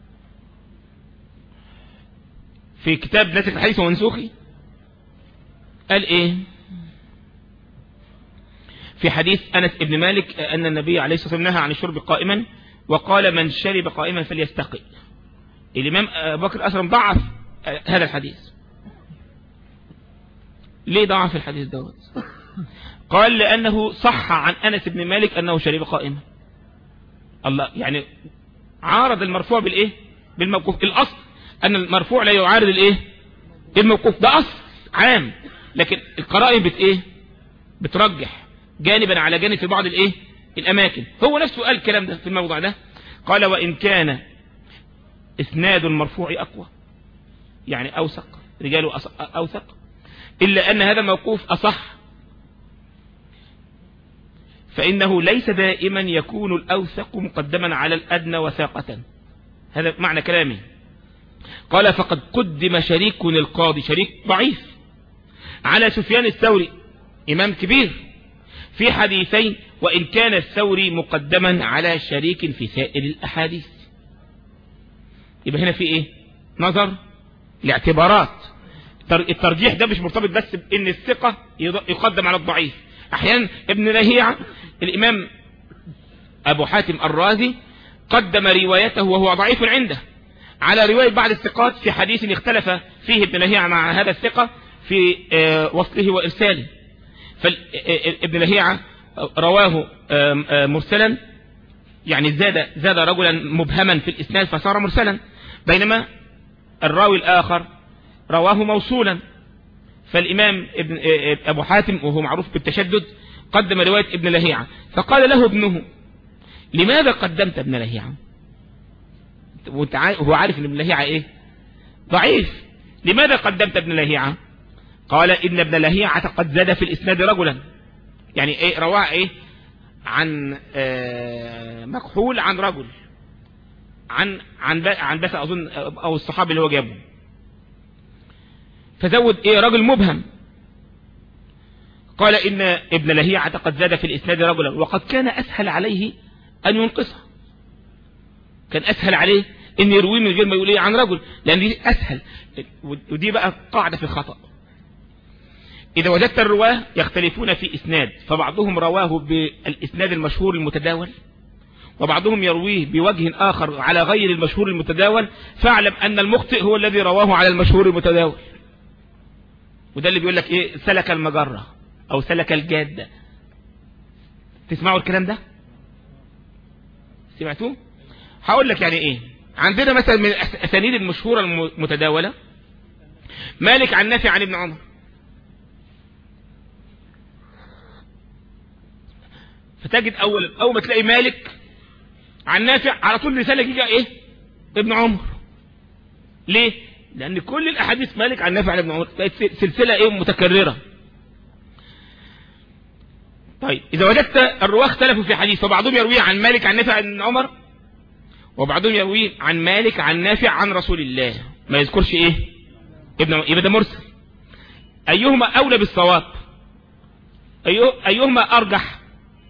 في كتاب ناسخ الحديث ومنسوخي قال ايه في حديث انس ابن مالك ان النبي عليه الصلاة والسلام نهى عن الشرب قائما وقال من شرب قائما فليستقي الامام ابو بكر الاثر ضعف هذا الحديث ليه ضعف الحديث دوت قال لأنه صح عن أنس بن مالك أنه شرب قائما الله يعني عارض المرفوع بالإيه بالموقوف الأصل أن المرفوع لا يعارض الإيه الموقوف ده أصل عام لكن القرائن بت إيه بترجح جانبا على جانب في بعض الإيه الأماكن هو نفسه قال الكلام ده في الموضوع ده قال وإن كان إسناد المرفوع أقوى يعني أوثق رجاله أوثق إلا أن هذا موقوف أصح فإنه ليس دائما يكون الأوثق مقدما على الأدنى وثاقة هذا معنى كلامي قال فقد قدم شريك القاضي شريك ضعيف على سفيان الثوري إمام كبير في حديثين وإن كان الثوري مقدما على شريك في سائر الأحاديث يبقى هنا في إيه نظر لاعتبارات الترجيح ده مش مرتبط بس بان الثقة يقدم على الضعيف احيانا ابن لهيعة الامام ابو حاتم الرازي قدم روايته وهو ضعيف عنده على رواية بعض الثقات في حديث اختلف فيه ابن لهيعة مع هذا الثقة في وصله وارساله فابن لهيعة رواه مرسلا يعني زاد زاد رجلا مبهما في الاسناد فصار مرسلا بينما الراوي الاخر رواه موصولا فالإمام ابن أبو حاتم وهو معروف بالتشدد قدم رواية ابن لهيعة فقال له ابنه لماذا قدمت ابن لهيعة وهو عارف ان ابن لهيعة ايه ضعيف لماذا قدمت ابن لهيعة قال ان ابن لهيعة قد زاد في الاسناد رجلا يعني ايه رواه ايه عن آه مكحول عن رجل عن عن عن بس اظن او الصحابي اللي هو جابه فزود ايه رجل مبهم قال ان ابن لهيعة قد زاد في الاسناد رجلا وقد كان اسهل عليه ان ينقصها كان اسهل عليه ان يرويه من غير ما يقول ايه عن رجل لان دي اسهل ودي بقى قاعدة في الخطأ اذا وجدت الرواه يختلفون في اسناد فبعضهم رواه بالاسناد المشهور المتداول وبعضهم يرويه بوجه آخر على غير المشهور المتداول فاعلم أن المخطئ هو الذي رواه على المشهور المتداول وده اللي بيقول لك ايه سلك المجرة او سلك الجادة تسمعوا الكلام ده سمعتوه هقول لك يعني ايه عندنا مثلا من الاسانيد المشهورة المتداولة مالك عن نافع عن ابن عمر فتجد اول اول ما تلاقي مالك عن نافع على طول رسالة يجي ايه ابن عمر ليه لان كل الاحاديث مالك عن نافع عن ابن عمر بقت سلسلة ايه متكررة طيب اذا وجدت الرواه اختلفوا في حديث فبعضهم يرويه عن مالك عن نافع عن عمر وبعضهم يرويه عن مالك عن نافع عن رسول الله ما يذكرش ايه ابن عمر يبقى ده مرسل ايهما اولى بالصواب أيه ايهما ارجح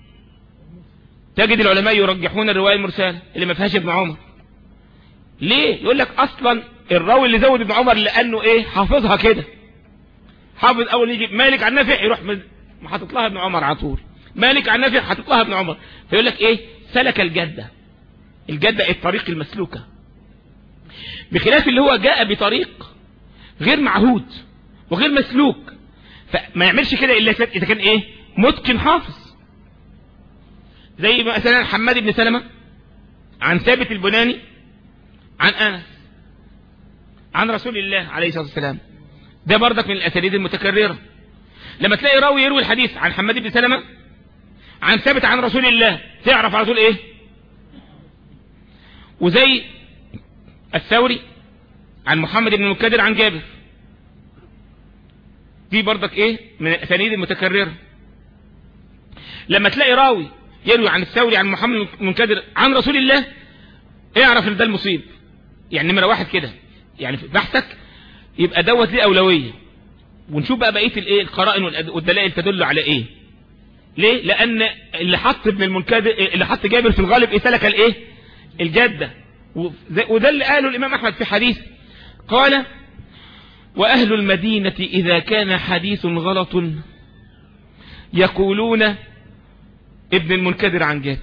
تجد العلماء يرجحون الرواية المرسلة اللي ما فيهاش ابن عمر ليه يقول لك اصلا الراوي اللي زود ابن عمر لانه ايه حافظها كده حافظ اول يجي مالك عن نافع يروح ما حاطط لها ابن عمر على طول مالك عن نافع حاطط لها ابن عمر فيقول لك ايه سلك الجدة الجدة الطريق المسلوكة بخلاف اللي هو جاء بطريق غير معهود وغير مسلوك فما يعملش كده الا اذا كان ايه متقن حافظ زي مثلا حماد بن سلمة عن ثابت البناني عن انس عن رسول الله عليه الصلاة والسلام ده برضك من الاساليب المتكررة لما تلاقي راوي يروي الحديث عن حماد بن سلمة عن ثابت عن رسول الله تعرف على طول ايه وزي الثوري عن محمد بن المكدر عن جابر دي برضك ايه من الاسانيد المتكررة لما تلاقي راوي يروي عن الثوري عن محمد بن المكدر عن رسول الله اعرف ان ده المصيب يعني نمرة واحد كده يعني في بحثك يبقى دوت ليه اولوية ونشوف بقى بقية الايه القرائن والدلائل تدل على ايه ليه لان اللي حط ابن المنكدر اللي حط جابر في الغالب ايه سلك الايه الجدة وده اللي قاله الامام احمد في حديث قال واهل المدينة اذا كان حديث غلط يقولون ابن المنكدر عن جابر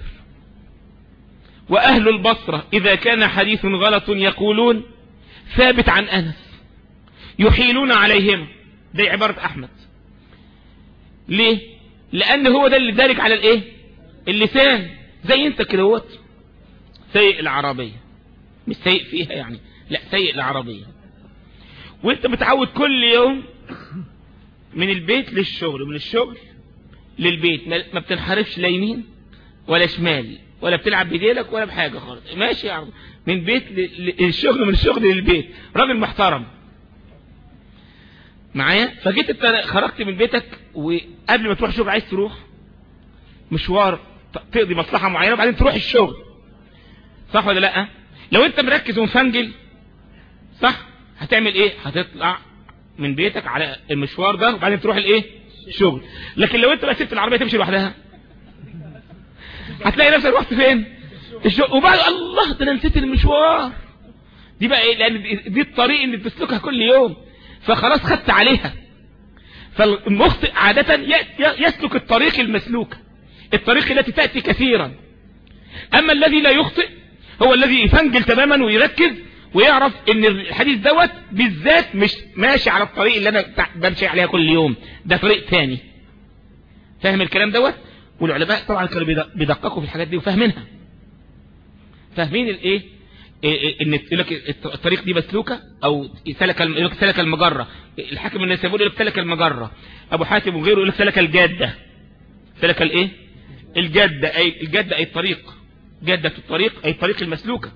واهل البصرة اذا كان حديث غلط يقولون ثابت عن انس يحيلون عليهم دي عبارة احمد ليه لان هو ده اللي دارج على الايه اللسان زي انت كده هوت سيء العربية مش سيء فيها يعني لا سيء العربية وانت متعود كل يوم من البيت للشغل من الشغل للبيت ما بتنحرفش لا يمين ولا شمال ولا بتلعب بديلك ولا بحاجة خالص ماشي يعني من بيت للشغل من الشغل للبيت راجل محترم معايا فجيت انت خرجت من بيتك وقبل ما تروح شغل عايز تروح مشوار تقضي مصلحة معينة وبعدين تروح الشغل صح ولا لا لو انت مركز ومفنجل صح هتعمل ايه هتطلع من بيتك على المشوار ده وبعدين تروح الايه الشغل لكن لو انت بقى سبت العربية تمشي لوحدها هتلاقي نفسك رحت فين الشغل وبعد الله ده انا نسيت المشوار دي بقى ايه لان دي الطريق اللي بتسلكها كل يوم فخلاص خدت عليها فالمخطئ عادة يسلك الطريق المسلوك الطريق التي تأتي كثيرا اما الذي لا يخطئ هو الذي يفنجل تماما ويركز ويعرف ان الحديث دوت بالذات مش ماشي على الطريق اللي انا بمشي عليها كل يوم ده طريق تاني فاهم الكلام دوت والعلماء طبعا كانوا بيدققوا في الحاجات دي وفاهمينها فاهمين الايه ان يقول لك الطريق دي مسلوكه او سلك يقول لك سلك المجره الحاكم النسابوري يقول لك سلك المجره ابو حاتم وغيره يقول لك سلك الجاده سلك الايه الجاده اي الجاده اي الطريق جاده الطريق اي الطريق المسلوكه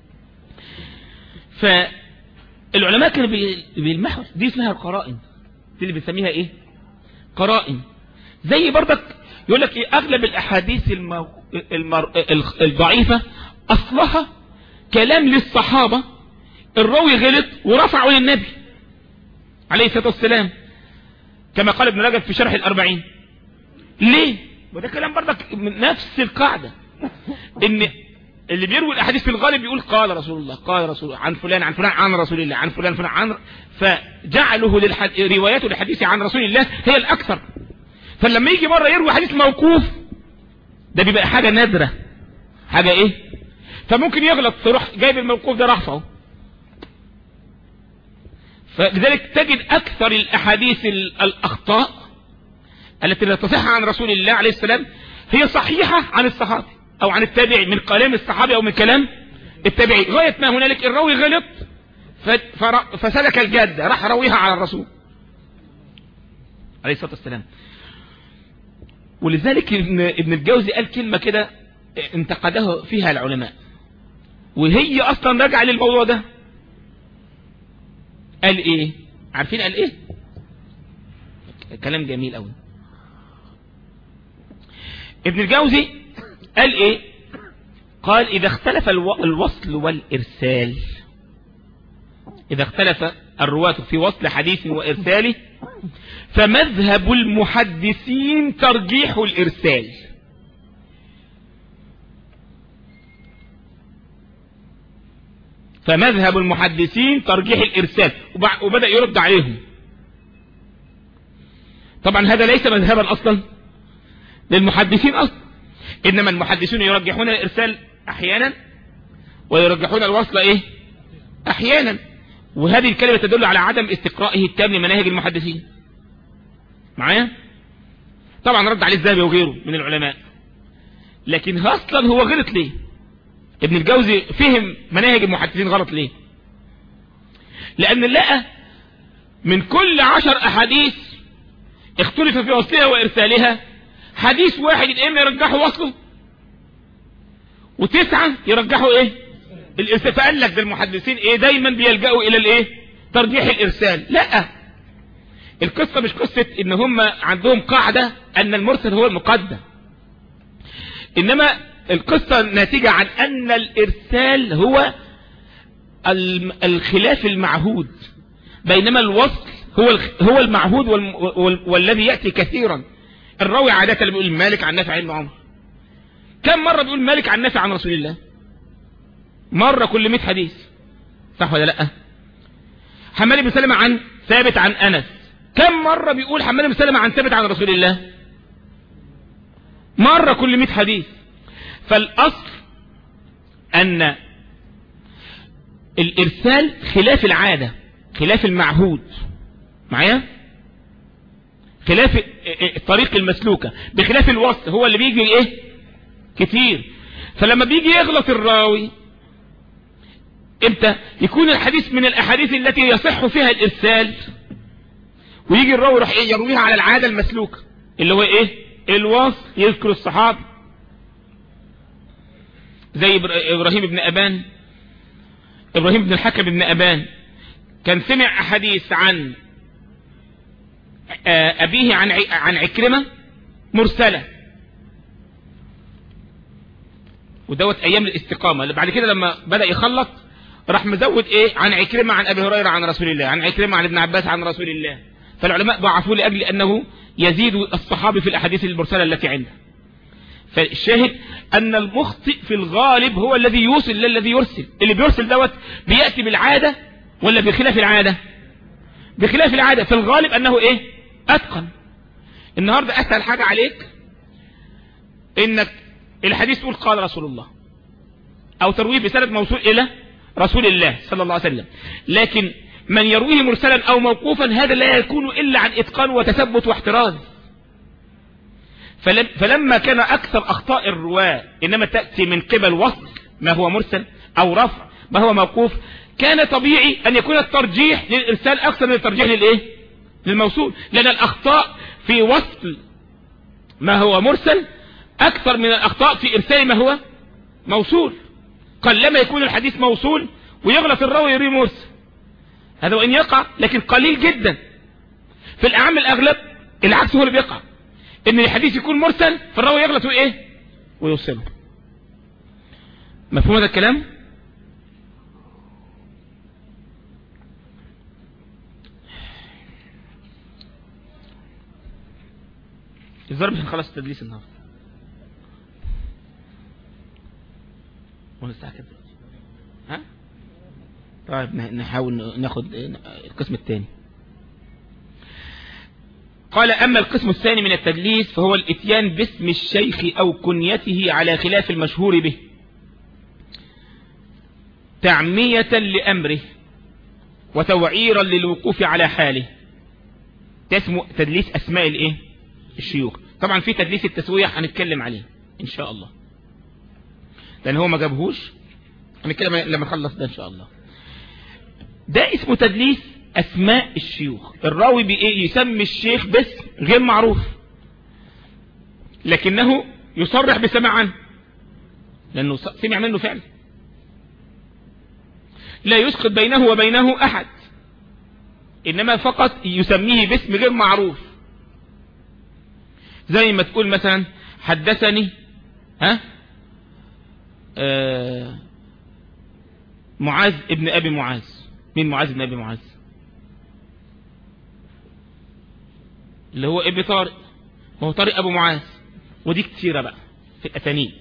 فالعلماء كانوا بيلمحوا دي اسمها القرائن دي اللي بنسميها ايه قرائن زي برضك يقول لك ايه اغلب الاحاديث المو... المر... الضعيفة اصلها كلام للصحابة الراوي غلط ورفعه للنبي عليه الصلاة والسلام كما قال ابن رجب في شرح الاربعين ليه وده كلام برضك من نفس القاعدة ان اللي بيروي الاحاديث في الغالب بيقول قال رسول الله قال رسول الله عن فلان عن فلان عن رسول الله عن فلان فلان عن فجعله للحد... رواياته للحديث عن رسول الله هي الاكثر فلما يجي مرة يروي حديث موقوف ده بيبقى حاجة نادرة حاجة ايه فممكن يغلط تروح جايب الموقوف ده رفعه فلذلك تجد اكثر الاحاديث الاخطاء التي لا تصح عن رسول الله عليه السلام هي صحيحة عن الصحابي او عن التابعي من كلام الصحابي او من كلام التابعي غاية ما هنالك الراوي غلط فسلك الجادة راح راويها على الرسول عليه الصلاة والسلام ولذلك ابن, ابن الجوزي قال كلمة كده انتقده فيها العلماء وهي اصلا راجعه للموضوع ده قال ايه عارفين قال ايه كلام جميل قوي ابن الجوزي قال ايه قال اذا اختلف الوصل والارسال اذا اختلف الرواة في وصل حديث وارساله فمذهب المحدثين ترجيح الارسال فمذهب المحدثين ترجيح الارسال وبدأ يرد عليهم طبعا هذا ليس مذهبا اصلا للمحدثين اصلا انما المحدثون يرجحون الارسال احيانا ويرجحون الوصل ايه احيانا وهذه الكلمة تدل على عدم استقرائه التام لمناهج المحدثين معايا طبعا رد عليه الذهبي وغيره من العلماء لكن اصلا هو غلط ليه ابن الجوزي فهم مناهج المحدثين غلط ليه لان لقى من كل عشر احاديث اختلف في وصلها وارسالها حديث واحد الائمه يرجحوا وصله وتسعة يرجحوا ايه الارسال فقال لك ده المحدثين ايه دايما بيلجأوا الى الايه ترجيح الارسال لا القصة مش قصة ان هم عندهم قاعدة ان المرسل هو المقدم انما القصة ناتجة عن ان الارسال هو الخلاف المعهود بينما الوصل هو هو المعهود والذي يأتي كثيرا الراوي عادة اللي بيقول مالك عن نافع عن عمر كم مرة بيقول مالك عن نافع عن رسول الله مرة كل 100 حديث صح ولا لا حمال بن سلمة عن ثابت عن أنس كم مرة بيقول حمال بن سلمة عن ثابت عن رسول الله مرة كل 100 حديث فالأصل أن الإرسال خلاف العادة خلاف المعهود معايا خلاف الطريق المسلوكة بخلاف الوصل هو اللي بيجي ايه كتير فلما بيجي يغلط الراوي امتى يكون الحديث من الاحاديث التي يصح فيها الارسال ويجي الراوي يروح ايه يرويها على العادة المسلوكة اللي هو ايه الوصل يذكر الصحابة زي ابراهيم بن ابان ابراهيم بن الحكم بن ابان كان سمع احاديث عن ابيه عن عن عكرمة مرسلة ودوت ايام الاستقامة بعد كده لما بدأ يخلط راح مزود ايه عن عكرمة عن ابي هريرة عن رسول الله عن عكرمة عن ابن عباس عن رسول الله فالعلماء ضعفوه لاجل انه يزيد الصحابي في الاحاديث المرسلة التي عنده فالشاهد ان المخطئ في الغالب هو الذي يوصل للذي يرسل اللي بيرسل دوت بيأتي بالعادة ولا بخلاف العادة بخلاف العادة في الغالب انه ايه اتقن النهاردة اسهل حاجة عليك انك الحديث تقول قال رسول الله او ترويه بسند موصول الى رسول الله صلى الله عليه وسلم لكن من يرويه مرسلا او موقوفا هذا لا يكون الا عن اتقان وتثبت واحتراز فلم فلما كان اكثر اخطاء الرواه انما تأتي من قبل وصل ما هو مرسل او رفع ما هو موقوف كان طبيعي ان يكون الترجيح للارسال اكثر من الترجيح للايه للموصول لان الاخطاء في وصل ما هو مرسل اكثر من الاخطاء في ارسال ما هو موصول قلما يكون الحديث موصول ويغلط الراوي يروي مرسل هذا وان يقع لكن قليل جدا في الاعم الاغلب العكس هو اللي بيقع ان الحديث يكون مرسل فالراوي يغلط وايه ويوصله مفهوم هذا الكلام الظاهر مش هنخلص التدليس النهارده وانا الساعه كام ها طيب نحاول ناخد القسم الثاني قال أما القسم الثاني من التدليس فهو الاتيان باسم الشيخ أو كنيته على خلاف المشهور به تعمية لأمره وتوعيرا للوقوف على حاله ده اسمه تدليس أسماء الايه الشيوخ طبعا في تدليس التسوية هنتكلم عليه إن شاء الله لأن هو ما جابهوش هنتكلم لما نخلص ده إن شاء الله ده اسمه تدليس اسماء الشيوخ الراوي بايه يسمي الشيخ باسم غير معروف لكنه يصرح بسمع عنه لانه سمع منه فعلا لا يسقط بينه وبينه احد انما فقط يسميه باسم غير معروف زي ما تقول مثلا حدثني ها آه معاذ ابن ابي معاذ مين معاذ ابن ابي معاذ اللي هو ابن طارق وهو طارق ابو معاذ ودي كثيرة بقى في الاسانيد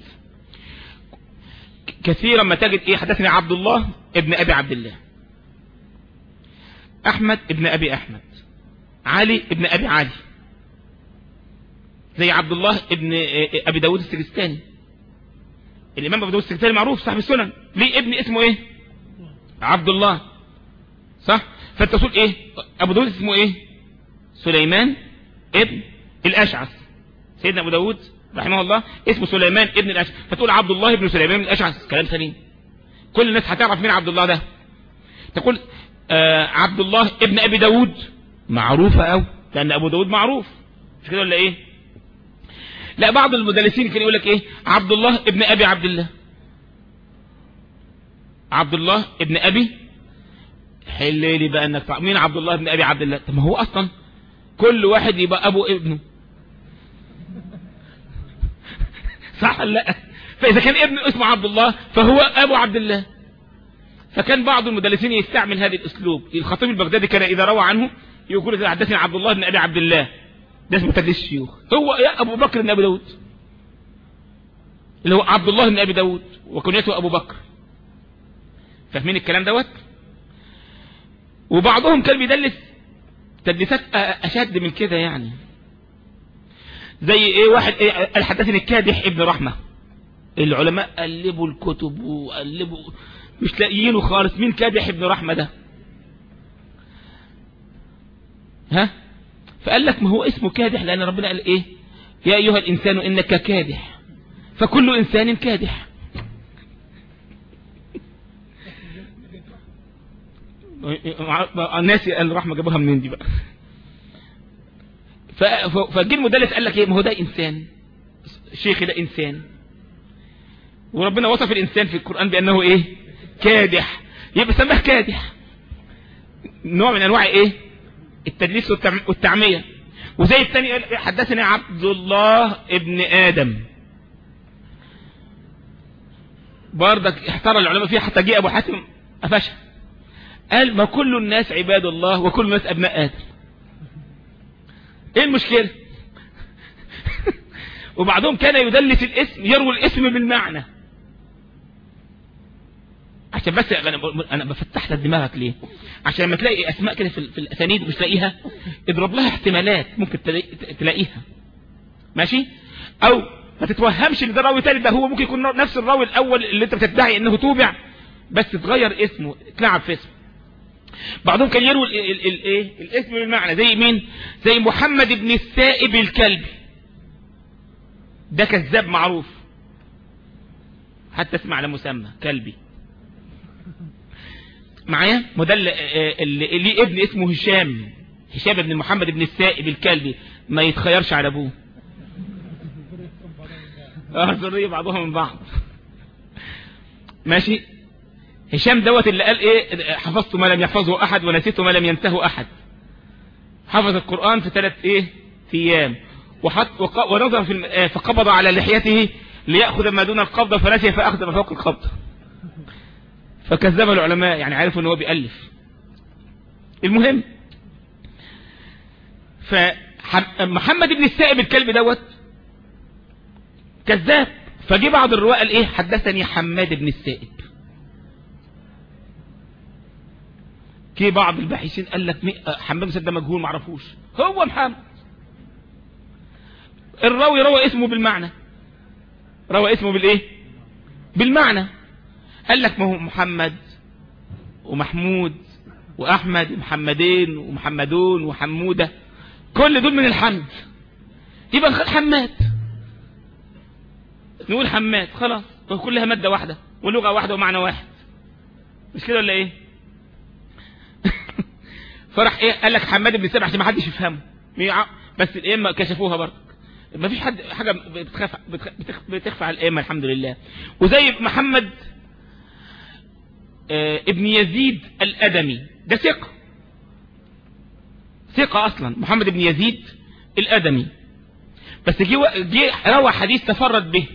كثيرا ما تجد ايه حدثني عبد الله ابن ابي عبد الله احمد ابن ابي احمد علي ابن ابي علي زي عبد الله ابن ابي داود السجستاني الامام ابو داود السجستاني معروف صاحب السنن ليه ابن اسمه ايه عبد الله صح فانت تقول ايه ابو داود اسمه ايه سليمان ابن الاشعث سيدنا ابو داود رحمه الله اسمه سليمان ابن الاشعث فتقول عبد الله ابن سليمان ابن الاشعث كلام سليم كل الناس هتعرف مين عبد الله ده تقول آه عبد الله ابن ابي داود معروفة او لان ابو داود معروف مش كده ولا ايه لا بعض المدلسين كان يقول لك ايه عبد الله ابن ابي عبد الله عبد الله ابن ابي حل لي بقى انك تعرف مين عبد الله ابن ابي عبد الله طب ما هو اصلا كل واحد يبقى ابو ابنه صح ولا لا فاذا كان ابنه اسمه عبد الله فهو ابو عبد الله فكان بعض المدلسين يستعمل هذا الاسلوب الخطيب البغدادي كان اذا روى عنه يقول حدثني عبد الله بن ابي عبد الله ده اسمه تدليس الشيوخ هو يا ابو بكر بن ابي داود اللي هو عبد الله بن ابي داود وكنيته ابو بكر فاهمين الكلام دوت وبعضهم كان بيدلس تدليسات اشد من كده يعني زي ايه واحد ايه الحدثني الكادح ابن رحمه العلماء قلبوا الكتب وقلبوا مش لاقيينه خالص مين كادح ابن رحمه ده ها فقال لك ما هو اسمه كادح لأن ربنا قال إيه يا أيها الإنسان إنك كادح فكل إنسان كادح الناس الرحمة جابوها منين دي بقى فجي المدلس قال لك ايه ما هو ده انسان شيخي ده انسان وربنا وصف الانسان في القرآن بانه ايه كادح يبقى سماه كادح نوع من انواع ايه التدليس والتعمية وزي الثاني حدثني عبد الله ابن آدم بردك احتار العلماء فيه حتى جاء أبو حاتم أفشى قال ما كل الناس عباد الله وكل الناس أبناء آدم ايه المشكلة وبعضهم كان يدلس الاسم يروي الاسم بالمعنى عشان بس انا بفتح لك دماغك ليه عشان لما تلاقي اسماء كده في, في الاسانيد مش تلاقيها اضرب لها احتمالات ممكن تلاقيها ماشي او ما تتوهمش ان ده راوي تاني ده هو ممكن يكون نفس الراوي الاول اللي انت بتدعي انه توبع بس تغير اسمه تلعب في اسمه بعضهم كان يروي الايه الاسم بالمعنى زي مين زي محمد بن السائب الكلبي ده كذاب معروف حتى اسمع على مسمى كلبي معايا مدل اللي ليه ابن اسمه هشام هشام بن محمد بن السائب الكلبي ما يتخيرش على ابوه اه ذريه بعضها من بعض ماشي هشام دوت اللي قال ايه حفظت ما لم يحفظه احد ونسيت ما لم ينتهه احد حفظ القرآن في ثلاث ايه في ايام وحط وق... ونظر في فقبض على لحيته ليأخذ ما دون القبضة فنسي فأخذ ما فوق القبضة فكذب العلماء يعني عرفوا ان هو بيألف المهم فمحمد بن السائب الكلب دوت كذاب فجي بعض الرواء قال ايه حدثني حماد بن السائب كي بعض الباحثين قال لك حماد بن السائب ده مجهول معرفوش هو محمد الراوي روى اسمه بالمعنى روى اسمه بالايه بالمعنى قال لك ما هو محمد ومحمود واحمد ومحمدين ومحمدون وحمودة كل دول من الحمد يبقى نخد حماد نقول حماد خلاص كلها مادة واحدة ولغة واحدة ومعنى واحد مش كده ولا ايه فرح ايه قال لك حماد بن سبع عشان ما حدش يفهمه بس الائمه كشفوها برضه ما فيش حد حاجه بتخاف بتخ... بتخفى على الائمه الحمد لله وزي محمد آه ابن يزيد الادمي ده ثقه ثقه اصلا محمد ابن يزيد الادمي بس جه جه روى حديث تفرد به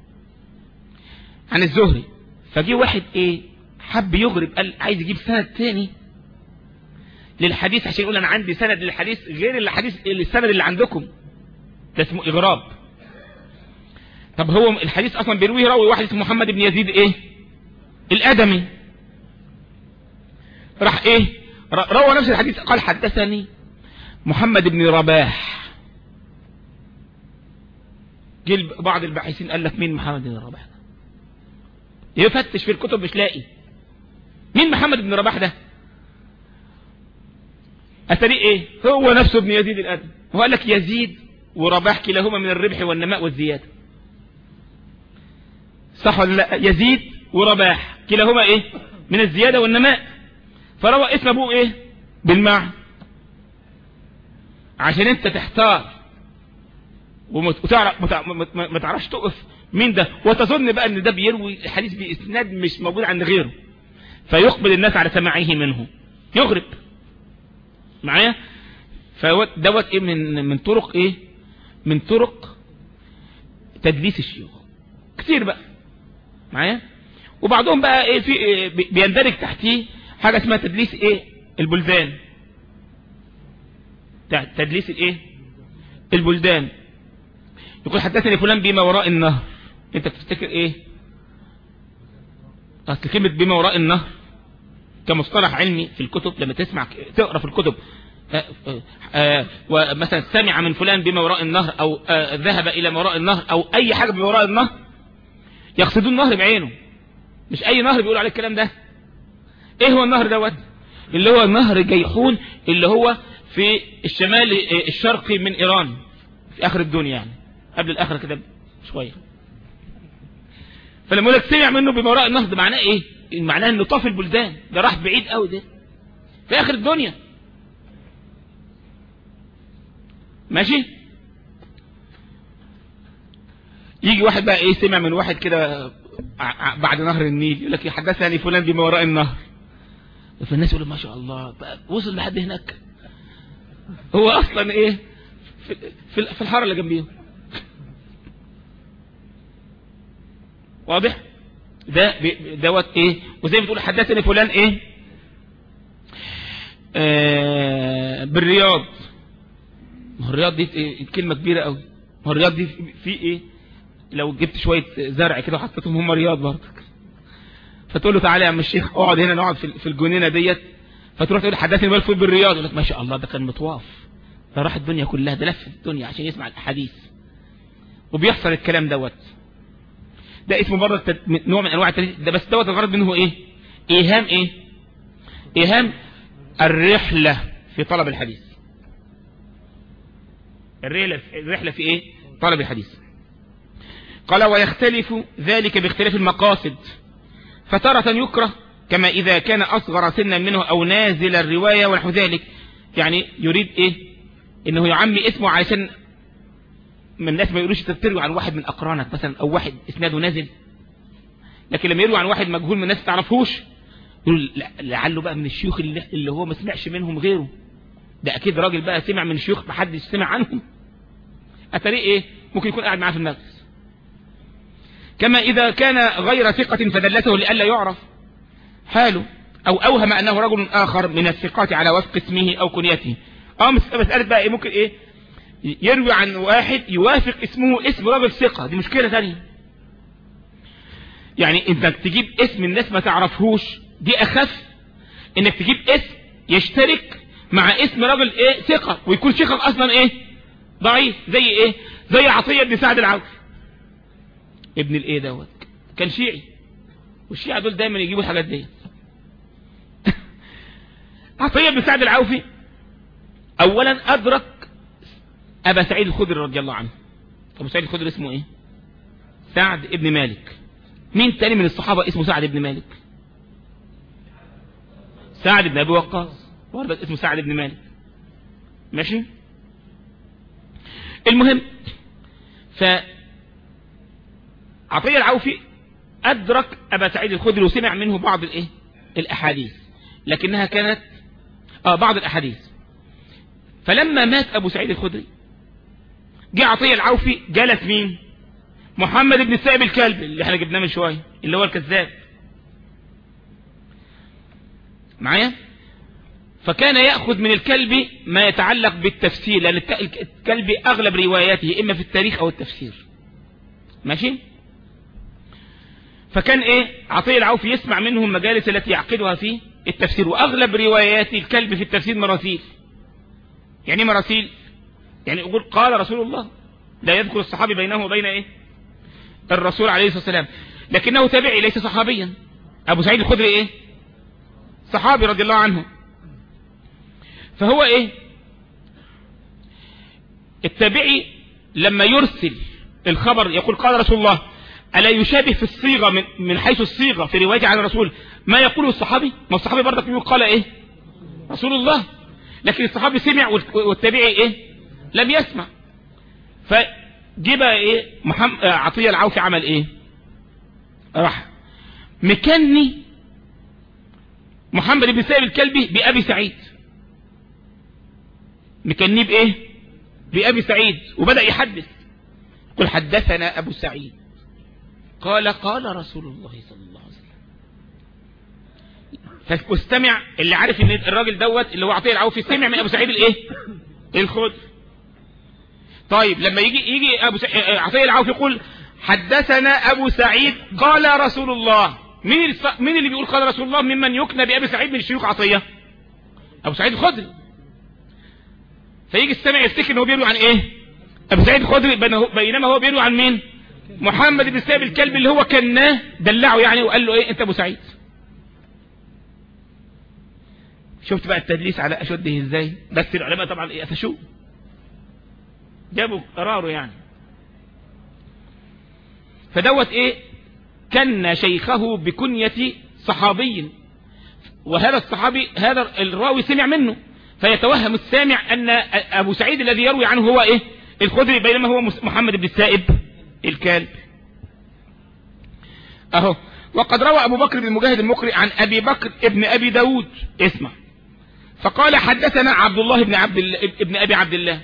عن الزهري فجه واحد ايه حب يغرب قال عايز يجيب سند تاني للحديث عشان يقول انا عندي سند للحديث غير الحديث السند اللي عندكم ده اسمه اغراب طب هو الحديث اصلا بيرويه راوي واحد اسمه محمد بن يزيد ايه الادمي راح ايه روى نفس الحديث قال حدثني محمد بن رباح جه بعض الباحثين قال لك مين محمد بن رباح ده يفتش في الكتب مش لاقي مين محمد بن رباح ده أتري ايه هو نفسه ابن يزيد الأدم هو قال لك يزيد ورباح كلاهما من الربح والنماء والزيادة صح ولا لا يزيد ورباح كلاهما ايه من الزيادة والنماء فروى اسم ابوه ايه بالمعنى عشان انت تحتار وتعرف ما تعرفش تقف مين ده وتظن بقى ان ده بيروي الحديث باسناد مش موجود عند غيره فيقبل الناس على سماعه منه يغرب معايا فدوت ايه من من طرق ايه من طرق تدليس الشيوخ كتير بقى معايا وبعضهم بقى ايه في إيه بيندرج تحتيه حاجه اسمها تدليس ايه البلدان تدليس الايه البلدان يقول حدثني فلان بما وراء النهر انت بتفتكر ايه اصل كلمة بما وراء النهر كمصطلح علمي في الكتب لما تسمع تقرا في الكتب آآ آآ ومثلا سمع من فلان بما وراء النهر او ذهب الى ما وراء النهر او اي حاجة بما وراء النهر يقصدون النهر بعينه مش اي نهر بيقولوا عليه الكلام ده ايه هو النهر دوت اللي هو نهر جيحون اللي هو في الشمال الشرقي من ايران في اخر الدنيا يعني قبل الاخره كده شويه فلما يقول لك سمع منه بما وراء النهر ده معناه ايه معناه انه طاف البلدان ده راح بعيد قوي ده في اخر الدنيا ماشي يجي واحد بقى ايه سمع من واحد كده بعد نهر النيل يقول لك حدثني فلان بما وراء النهر فالناس يقولوا ما شاء الله بقى وصل لحد هناك هو اصلا ايه في, في, في الحاره اللي جنبيهم واضح ده دوت ايه وزي ما بتقول حدثني فلان ايه آه بالرياض ما هو الرياض دي إيه كلمه كبيره قوي ما هو الرياض دي في ايه لو جبت شويه زرع كده وحطيتهم هم رياض برضك فتقول له تعالى يا عم الشيخ اقعد هنا نقعد في الجنينه ديت فتروح تقول حدثني مال فوق بالرياض يقول لك ما شاء الله ده كان مطواف ده راح الدنيا كلها ده لف الدنيا عشان يسمع الاحاديث وبيحصل الكلام دوت ده اسمه برضه التد... نوع من انواع التدليس ده بس دوت الغرض منه ايه ايهام ايه ايهام الرحله في طلب الحديث الرحله الرحله في ايه طلب الحديث قال ويختلف ذلك باختلاف المقاصد فتارة يكره كما إذا كان أصغر سنا منه أو نازل الرواية ونحو ذلك يعني يريد إيه إنه يعمي اسمه علشان من الناس ما يقولوش تروي عن واحد من أقرانك مثلا أو واحد إسناده نازل لكن لما يروي عن واحد مجهول من الناس تعرفوش يقول لعله بقى من الشيوخ اللي, اللي هو ما سمعش منهم غيره ده أكيد راجل بقى سمع من شيوخ محدش سمع عنهم أتري إيه ممكن يكون قاعد معاه في المجلس كما إذا كان غير ثقة فدلته لئلا يعرف حاله أو أوهم أنه رجل آخر من الثقات على وفق اسمه أو كنيته اه مسألة بقى إيه ممكن إيه يروي عن واحد يوافق اسمه اسم رجل ثقة دي مشكلة ثانية يعني انك تجيب اسم الناس ما تعرفهوش دي أخف انك تجيب اسم يشترك مع اسم رجل ايه ثقة ويكون شيخك أصلا ايه ضعيف زي ايه زي عطية بن سعد العوفي ابن الايه دوت كان شيعي والشيعة دول دايما يجيبوا الحاجات دي عطية بن سعد العوفي اولا ادرك ابا سعيد الخدري رضي الله عنه ابو سعيد الخدري اسمه ايه سعد ابن مالك مين تاني من الصحابة اسمه سعد ابن مالك سعد بن ابي وقاص برضه اسمه سعد بن مالك ماشي المهم ف عطية العوفي أدرك أبا سعيد الخدري وسمع منه بعض الإيه؟ الأحاديث لكنها كانت آه بعض الأحاديث فلما مات أبو سعيد الخدري جاء عطية العوفي جلس مين محمد بن السائب الكلب اللي احنا جبناه من شوية اللي هو الكذاب معايا فكان يأخذ من الكلب ما يتعلق بالتفسير لأن الكلب أغلب رواياته إما في التاريخ أو التفسير ماشي فكان ايه عطية العوفي يسمع منهم المجالس التي يعقدها في التفسير واغلب روايات الكلب في التفسير مراسيل يعني ايه مراسيل يعني يقول قال رسول الله لا يذكر الصحابي بينه وبين ايه الرسول عليه الصلاة والسلام لكنه تابعي ليس صحابيا ابو سعيد الخدري ايه صحابي رضي الله عنه فهو ايه التابعي لما يرسل الخبر يقول قال رسول الله ألا يشابه في الصيغة من, من حيث الصيغة في رواية عن الرسول ما يقوله الصحابي ما الصحابي برضك يقول قال ايه رسول الله لكن الصحابي سمع والتابعي ايه لم يسمع فجيب ايه محمد عطية العوفي عمل ايه راح مكني محمد بن سائب الكلبي بأبي سعيد مكنيه بايه بأبي سعيد وبدأ يحدث قل حدثنا أبو سعيد قال قال رسول الله صلى الله عليه وسلم فاستمع اللي عارف ان الراجل دوت اللي هو عطيه العوفي سمع من ابو سعيد الايه الخدري طيب لما يجي يجي ابو سعيد عطيه العوفي يقول حدثنا ابو سعيد قال رسول الله مين اللي مين اللي بيقول قال رسول الله ممن يكنى بابي سعيد من شيوخ عطيه ابو سعيد الخدري فيجي السامع يفتكر ان هو بيروي عن ايه ابو سعيد الخدري بينما هو بيروي عن مين محمد بن سائب الكلب اللي هو كناه دلعه يعني وقال له ايه انت ابو سعيد شفت بقى التدليس على اشده ازاي بس العلماء طبعا ايه قفشوه جابوا قراره يعني فدوت ايه كان شيخه بكنية صحابي وهذا الصحابي هذا الراوي سمع منه فيتوهم السامع ان ابو سعيد الذي يروي عنه هو ايه الخدري بينما هو محمد بن السائب الكلب اهو وقد روى ابو بكر بن مجاهد المقري عن ابي بكر ابن ابي داود اسمع فقال حدثنا عبد الله بن عبد الله ابن ابي عبد الله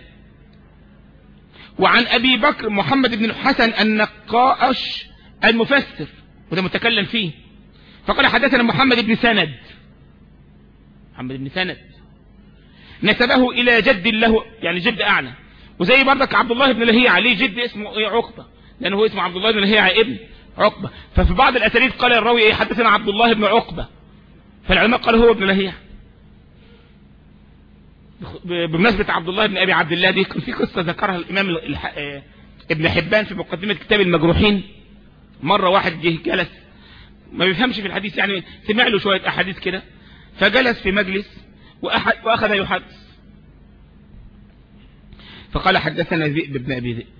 وعن ابي بكر محمد بن الحسن النقاش المفسر وده متكلم فيه فقال حدثنا محمد بن سند محمد بن سند نسبه الى جد له يعني جد اعلى وزي برضك عبد الله بن لهيعة عليه جد اسمه ايه عقبة لانه هو اسمه عبد الله بن لهيعة ابن عقبة ففي بعض الاساليب قال الراوي ايه حدثنا عبد الله بن عقبة فالعلماء قالوا هو ابن لهيعة بمناسبة عبد الله بن ابي عبد الله دي كان في قصة ذكرها الامام الح... ابن حبان في مقدمة كتاب المجروحين مرة واحد جه جلس ما بيفهمش في الحديث يعني سمع له شوية احاديث كده فجلس في مجلس وأحد واخذ يحدث فقال حدثنا ذئب بن ابي ذئب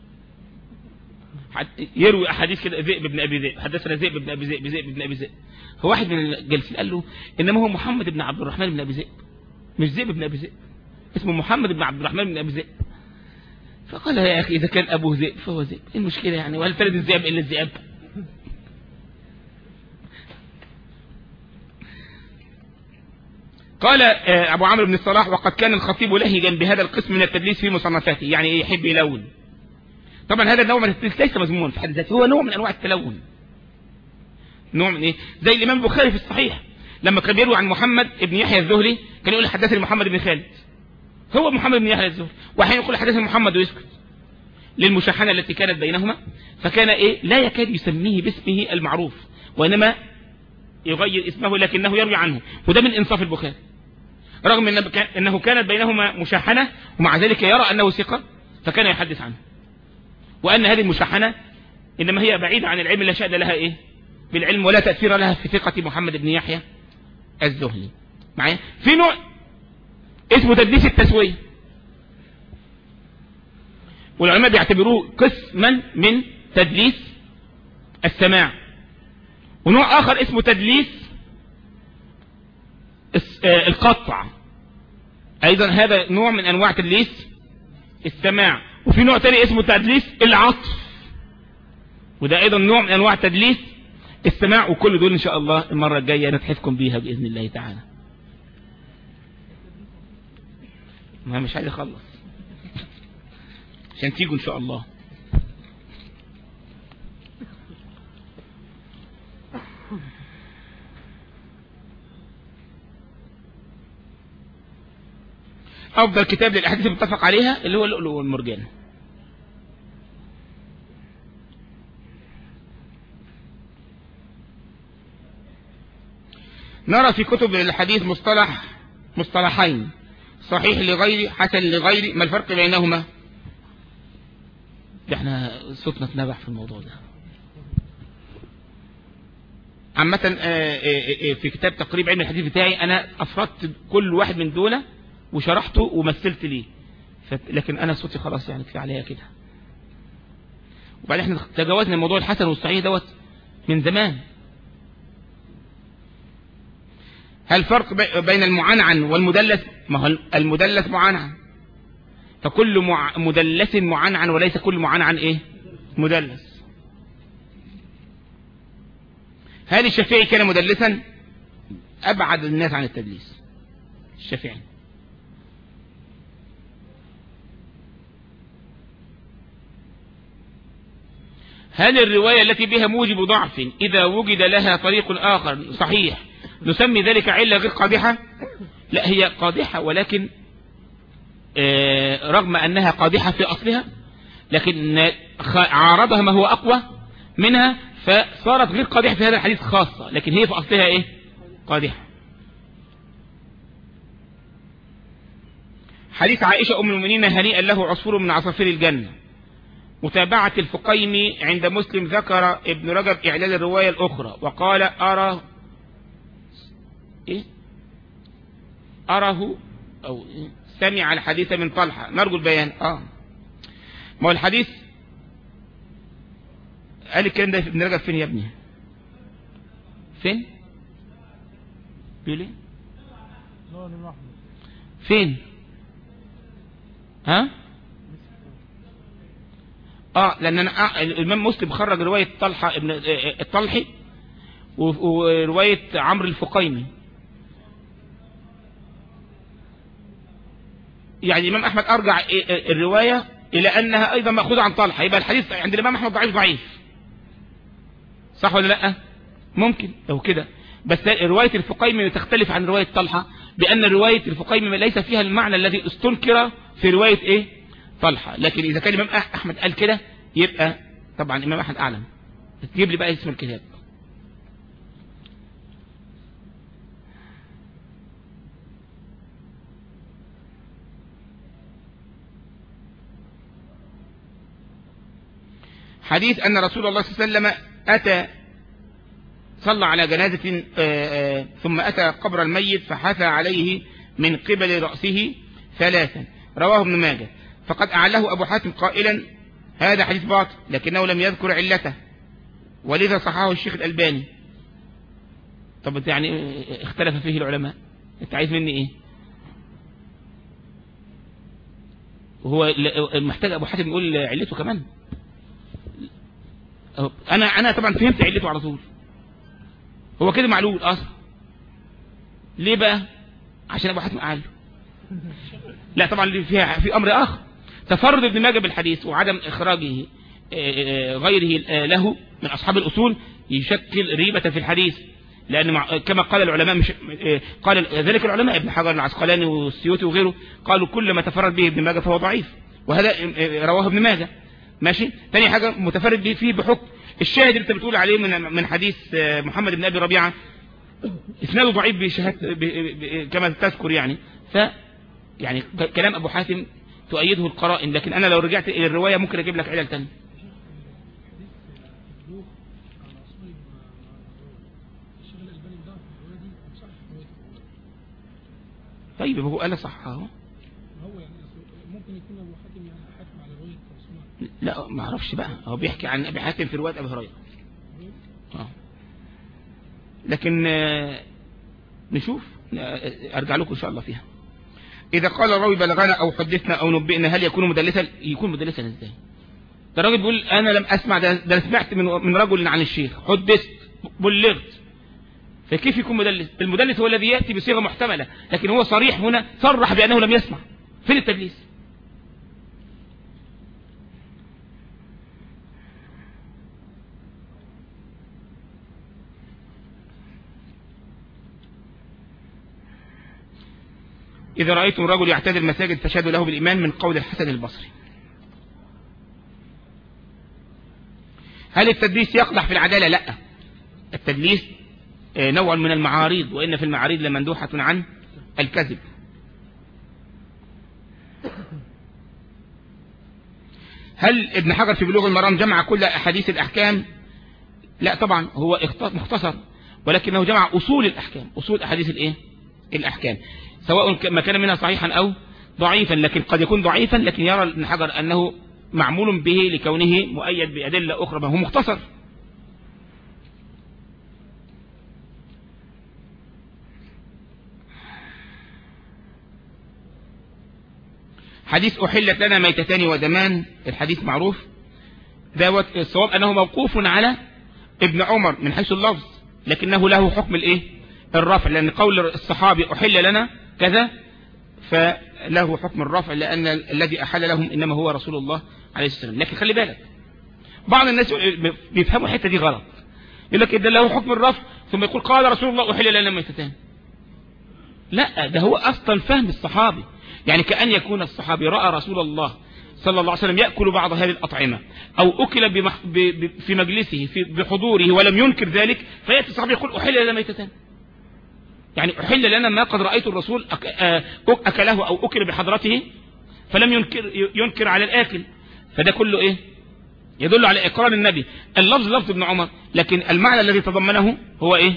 يروي احاديث كده ذئب بن ابي ذئب حدثنا ذئب بن ابي ذئب ذئب بن ابي ذئب فواحد من الجالسين قال له انما هو محمد بن عبد الرحمن بن ابي ذئب مش ذئب بن ابي ذئب اسمه محمد بن عبد الرحمن بن ابي ذئب فقال يا اخي اذا كان ابوه ذئب فهو ذئب ايه المشكله يعني وهل تلد الذئب الا الذئاب قال ابو عمرو بن الصلاح وقد كان الخطيب لهجا بهذا القسم من التدليس في مصنفاته يعني يحب يلون طبعا هذا النوع من التدليس ليس مذموما في حد ذاته هو نوع من انواع التلون نوع من ايه زي الامام البخاري في الصحيح لما كان بيروي عن محمد بن يحيى الذهلي كان يقول حدثني محمد بن خالد هو محمد بن يحيى الذهلي واحيانا يقول حدثني محمد ويسكت للمشاحنه التي كانت بينهما فكان ايه لا يكاد يسميه باسمه المعروف وانما يغير اسمه لكنه يروي عنه وده من انصاف البخاري رغم انه كانت بينهما مشاحنه ومع ذلك يرى انه ثقه فكان يحدث عنه وان هذه المشاحنه انما هي بعيده عن العلم لا شأن لها ايه بالعلم ولا تاثير لها في ثقه محمد بن يحيى الزهلي معايا في نوع اسمه تدليس التسويه والعلماء بيعتبروه قسما من تدليس السماع ونوع اخر اسمه تدليس القطع ايضا هذا نوع من انواع تدليس السماع وفي نوع تاني اسمه تدليس العطف وده ايضا نوع من انواع تدليس السماع وكل دول ان شاء الله المرة الجاية نتحفكم بيها باذن الله تعالى ما مش عايز اخلص عشان تيجوا ان شاء الله افضل كتاب للاحاديث المتفق عليها اللي هو اللؤلؤ والمرجان نرى في كتب الحديث مصطلح مصطلحين صحيح لغير حسن لغير ما الفرق بينهما ده احنا صوتنا اتنبح في الموضوع ده عامة آه، آه، آه، في كتاب تقريب علم الحديث بتاعي انا افردت كل واحد من دول وشرحته ومثلت ليه ف- لكن انا صوتي خلاص يعني كفايه عليا كده وبعدين احنا تجاوزنا موضوع الحسن والصحيح دوت من زمان هل فرق بي- بين المعنعن والمدلس ما هو المدلس معنعن فكل مع... مدلس معنعن وليس كل معنعن ايه مدلس هل الشافعي كان مدلسا ابعد الناس عن التدليس الشافعي هل الرواية التي بها موجب ضعف إذا وجد لها طريق آخر صحيح نسمي ذلك علة غير قادحة لا هي قادحة ولكن آه، رغم أنها قادحة في أصلها لكن خ- عارضها ما هو أقوى منها فصارت غير قادحة في هذا الحديث خاصة لكن هي في أصلها إيه قادحة حديث عائشة أم المؤمنين هنيئا له عصفور من عصافير الجنة متابعة الفقيمي عند مسلم ذكر ابن رجب إعلان الرواية الأخرى وقال أرى إيه؟ أره أو إيه؟ سمع الحديث من طلحة نرجو البيان آه ما هو الحديث قال الكلام ده في ابن رجب فين يا ابني فين بيقول ايه فين ها اه لان انا آه الامام مسلم خرج روايه طلحه ابن آه، آه، الطلحي و- وروايه عمرو الفقيمي يعني الامام احمد ارجع آه، آه، الروايه الى انها ايضا ماخوذه عن طلحه يبقى الحديث عند الامام احمد ضعيف ضعيف صح ولا لا ممكن او كده بس روايه الفقيمي تختلف عن روايه طلحه بان روايه الفقيمي ليس فيها المعنى الذي استنكر في روايه ايه طلحه لكن اذا كان الامام أح- احمد قال كده يبقى طبعا الامام احمد اعلم تجيب لي بقى اسم الكتاب حديث أن رسول الله صلى الله عليه وسلم أتى صلى على جنازة آه، آه، ثم أتى قبر الميت فحثى عليه من قبل رأسه ثلاثا رواه ابن ماجه فقد أعله أبو حاتم قائلا هذا حديث باطل لكنه لم يذكر علته ولذا صححه الشيخ الألباني طب انت يعني آه، اختلف فيه العلماء انت عايز مني ايه وهو ل- محتاج أبو حاتم يقول علته كمان أهو. انا انا طبعا فهمت علته على طول هو كده معلول اصلا ليه بقى عشان ابو حاتم قال له. لا طبعا اللي فيها في امر اخر تفرد ابن ماجه بالحديث وعدم اخراجه آه، آه، غيره آه، له من اصحاب الاصول يشكل ريبه في الحديث لان مع- كما قال العلماء مش آه، قال ذلك العلماء ابن حجر العسقلاني والسيوطي وغيره قالوا كل ما تفرد به ابن ماجه فهو ضعيف وهذا آه، رواه ابن ماجه ماشي تاني حاجة متفرد به فيه بحكم الشاهد اللي انت بتقول عليه من من حديث آه، محمد بن ابي ربيعه اسناده ضعيف بشهادة ب- ب- كما تذكر يعني ف يعني ك- كلام ابو حاتم تؤيده القرائن لكن انا لو رجعت الى الروايه ممكن اجيب لك علل تاني طيب هو قال صح اهو هو يعني أصل ممكن يكون ابو حاتم يعني حاكم على روايه عثمان لا ما اعرفش بقى هو بيحكي عن ابي حاتم في روايه ابي هريره اه لكن آه، نشوف آه، ارجع لكم ان شاء الله فيها اذا قال الراوي بلغنا او حدثنا او نبئنا هل يكون مدلسا يكون مدلسا ازاي ده الراجل بيقول انا لم اسمع ده, ده أنا سمعت من من رجل عن الشيخ حدثت بلغت فكيف يكون مدلس المدلس هو الذي ياتي بصيغه محتمله لكن هو صريح هنا صرح بانه لم يسمع فين التدليس إذا رأيتم رجل يعتاد المساجد فشهدوا له بالإيمان من قول الحسن البصري هل التدليس يقدح في العدالة لا التدليس آه، نوع من المعاريض وإن في المعاريض لمندوحة عن الكذب هل ابن حجر في بلوغ المرام جمع كل أحاديث الأحكام لا طبعا هو اخت- مختصر ولكنه جمع أصول الأحكام أصول أحاديث الإيه الأحكام سواء ك- ما كان منها صحيحا أو ضعيفا لكن قد يكون ضعيفا لكن يرى ابن حجر أنه معمول به لكونه مؤيد بأدلة أخرى ما هو مختصر حديث أحلت لنا ميتتان ودمان الحديث معروف دوت الصواب أنه موقوف على ابن عمر من حيث اللفظ لكنه له حكم الايه الرفع لأن قول الصحابي أحل لنا كذا فله حكم الرفع لأن الذي أحل لهم إنما هو رسول الله عليه الصلاة والسلام لكن خلي بالك بعض الناس بيفهموا الحتة دي غلط يقول لك ده له حكم الرفع ثم يقول قال رسول الله أحل لنا ميتتان لا ده هو أصلا فهم الصحابي يعني كأن يكون الصحابي رأى رسول الله صلى الله عليه وسلم يأكل بعض هذه الأطعمة أو أكل بمح... ب... ب... في مجلسه في... بحضوره ولم ينكر ذلك فيأتي الصحابي يقول أحل لنا ميتتان يعني أحل لنا ما قد رأيت الرسول أك... آ... أكله أو أكل بحضرته فلم ينكر, ينكر على الآكل فده كله إيه يدل على إقرار النبي اللفظ لفظ ابن عمر لكن المعنى الذي تضمنه هو إيه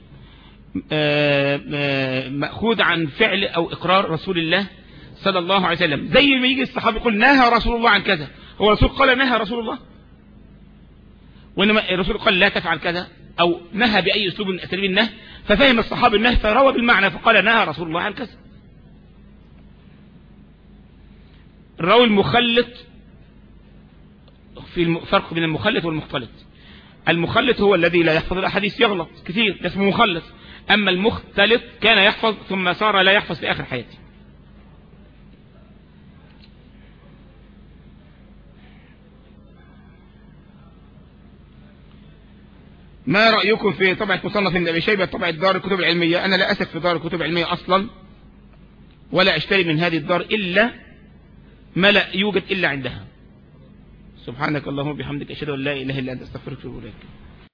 آآ آآ مأخوذ عن فعل أو إقرار رسول الله صلى الله عليه وسلم زي ما يجي الصحابي يقول نهى رسول الله عن كذا هو الرسول قال نهى رسول الله وإنما الرسول قال لا تفعل كذا أو نهى بأي أسلوب من أساليب النهي ففهم الصحابي النهي فروى بالمعنى فقال نهى رسول الله عن كذا الراوي المخلط في الفرق بين المخلط والمختلط المخلط هو الذي لا يحفظ الأحاديث يغلط كثير ده اسمه مخلط أما المختلط كان يحفظ ثم صار لا يحفظ في آخر حياته ما رأيكم في طبعة مصنف ابن أبي شيبة طبعة دار الكتب العلمية أنا لا أسف في دار الكتب العلمية أصلا ولا أشتري من هذه الدار إلا ما لا يوجد إلا عندها سبحانك اللهم وبحمدك أشهد أن لا إله إلا أنت أستغفرك وأتوب إليك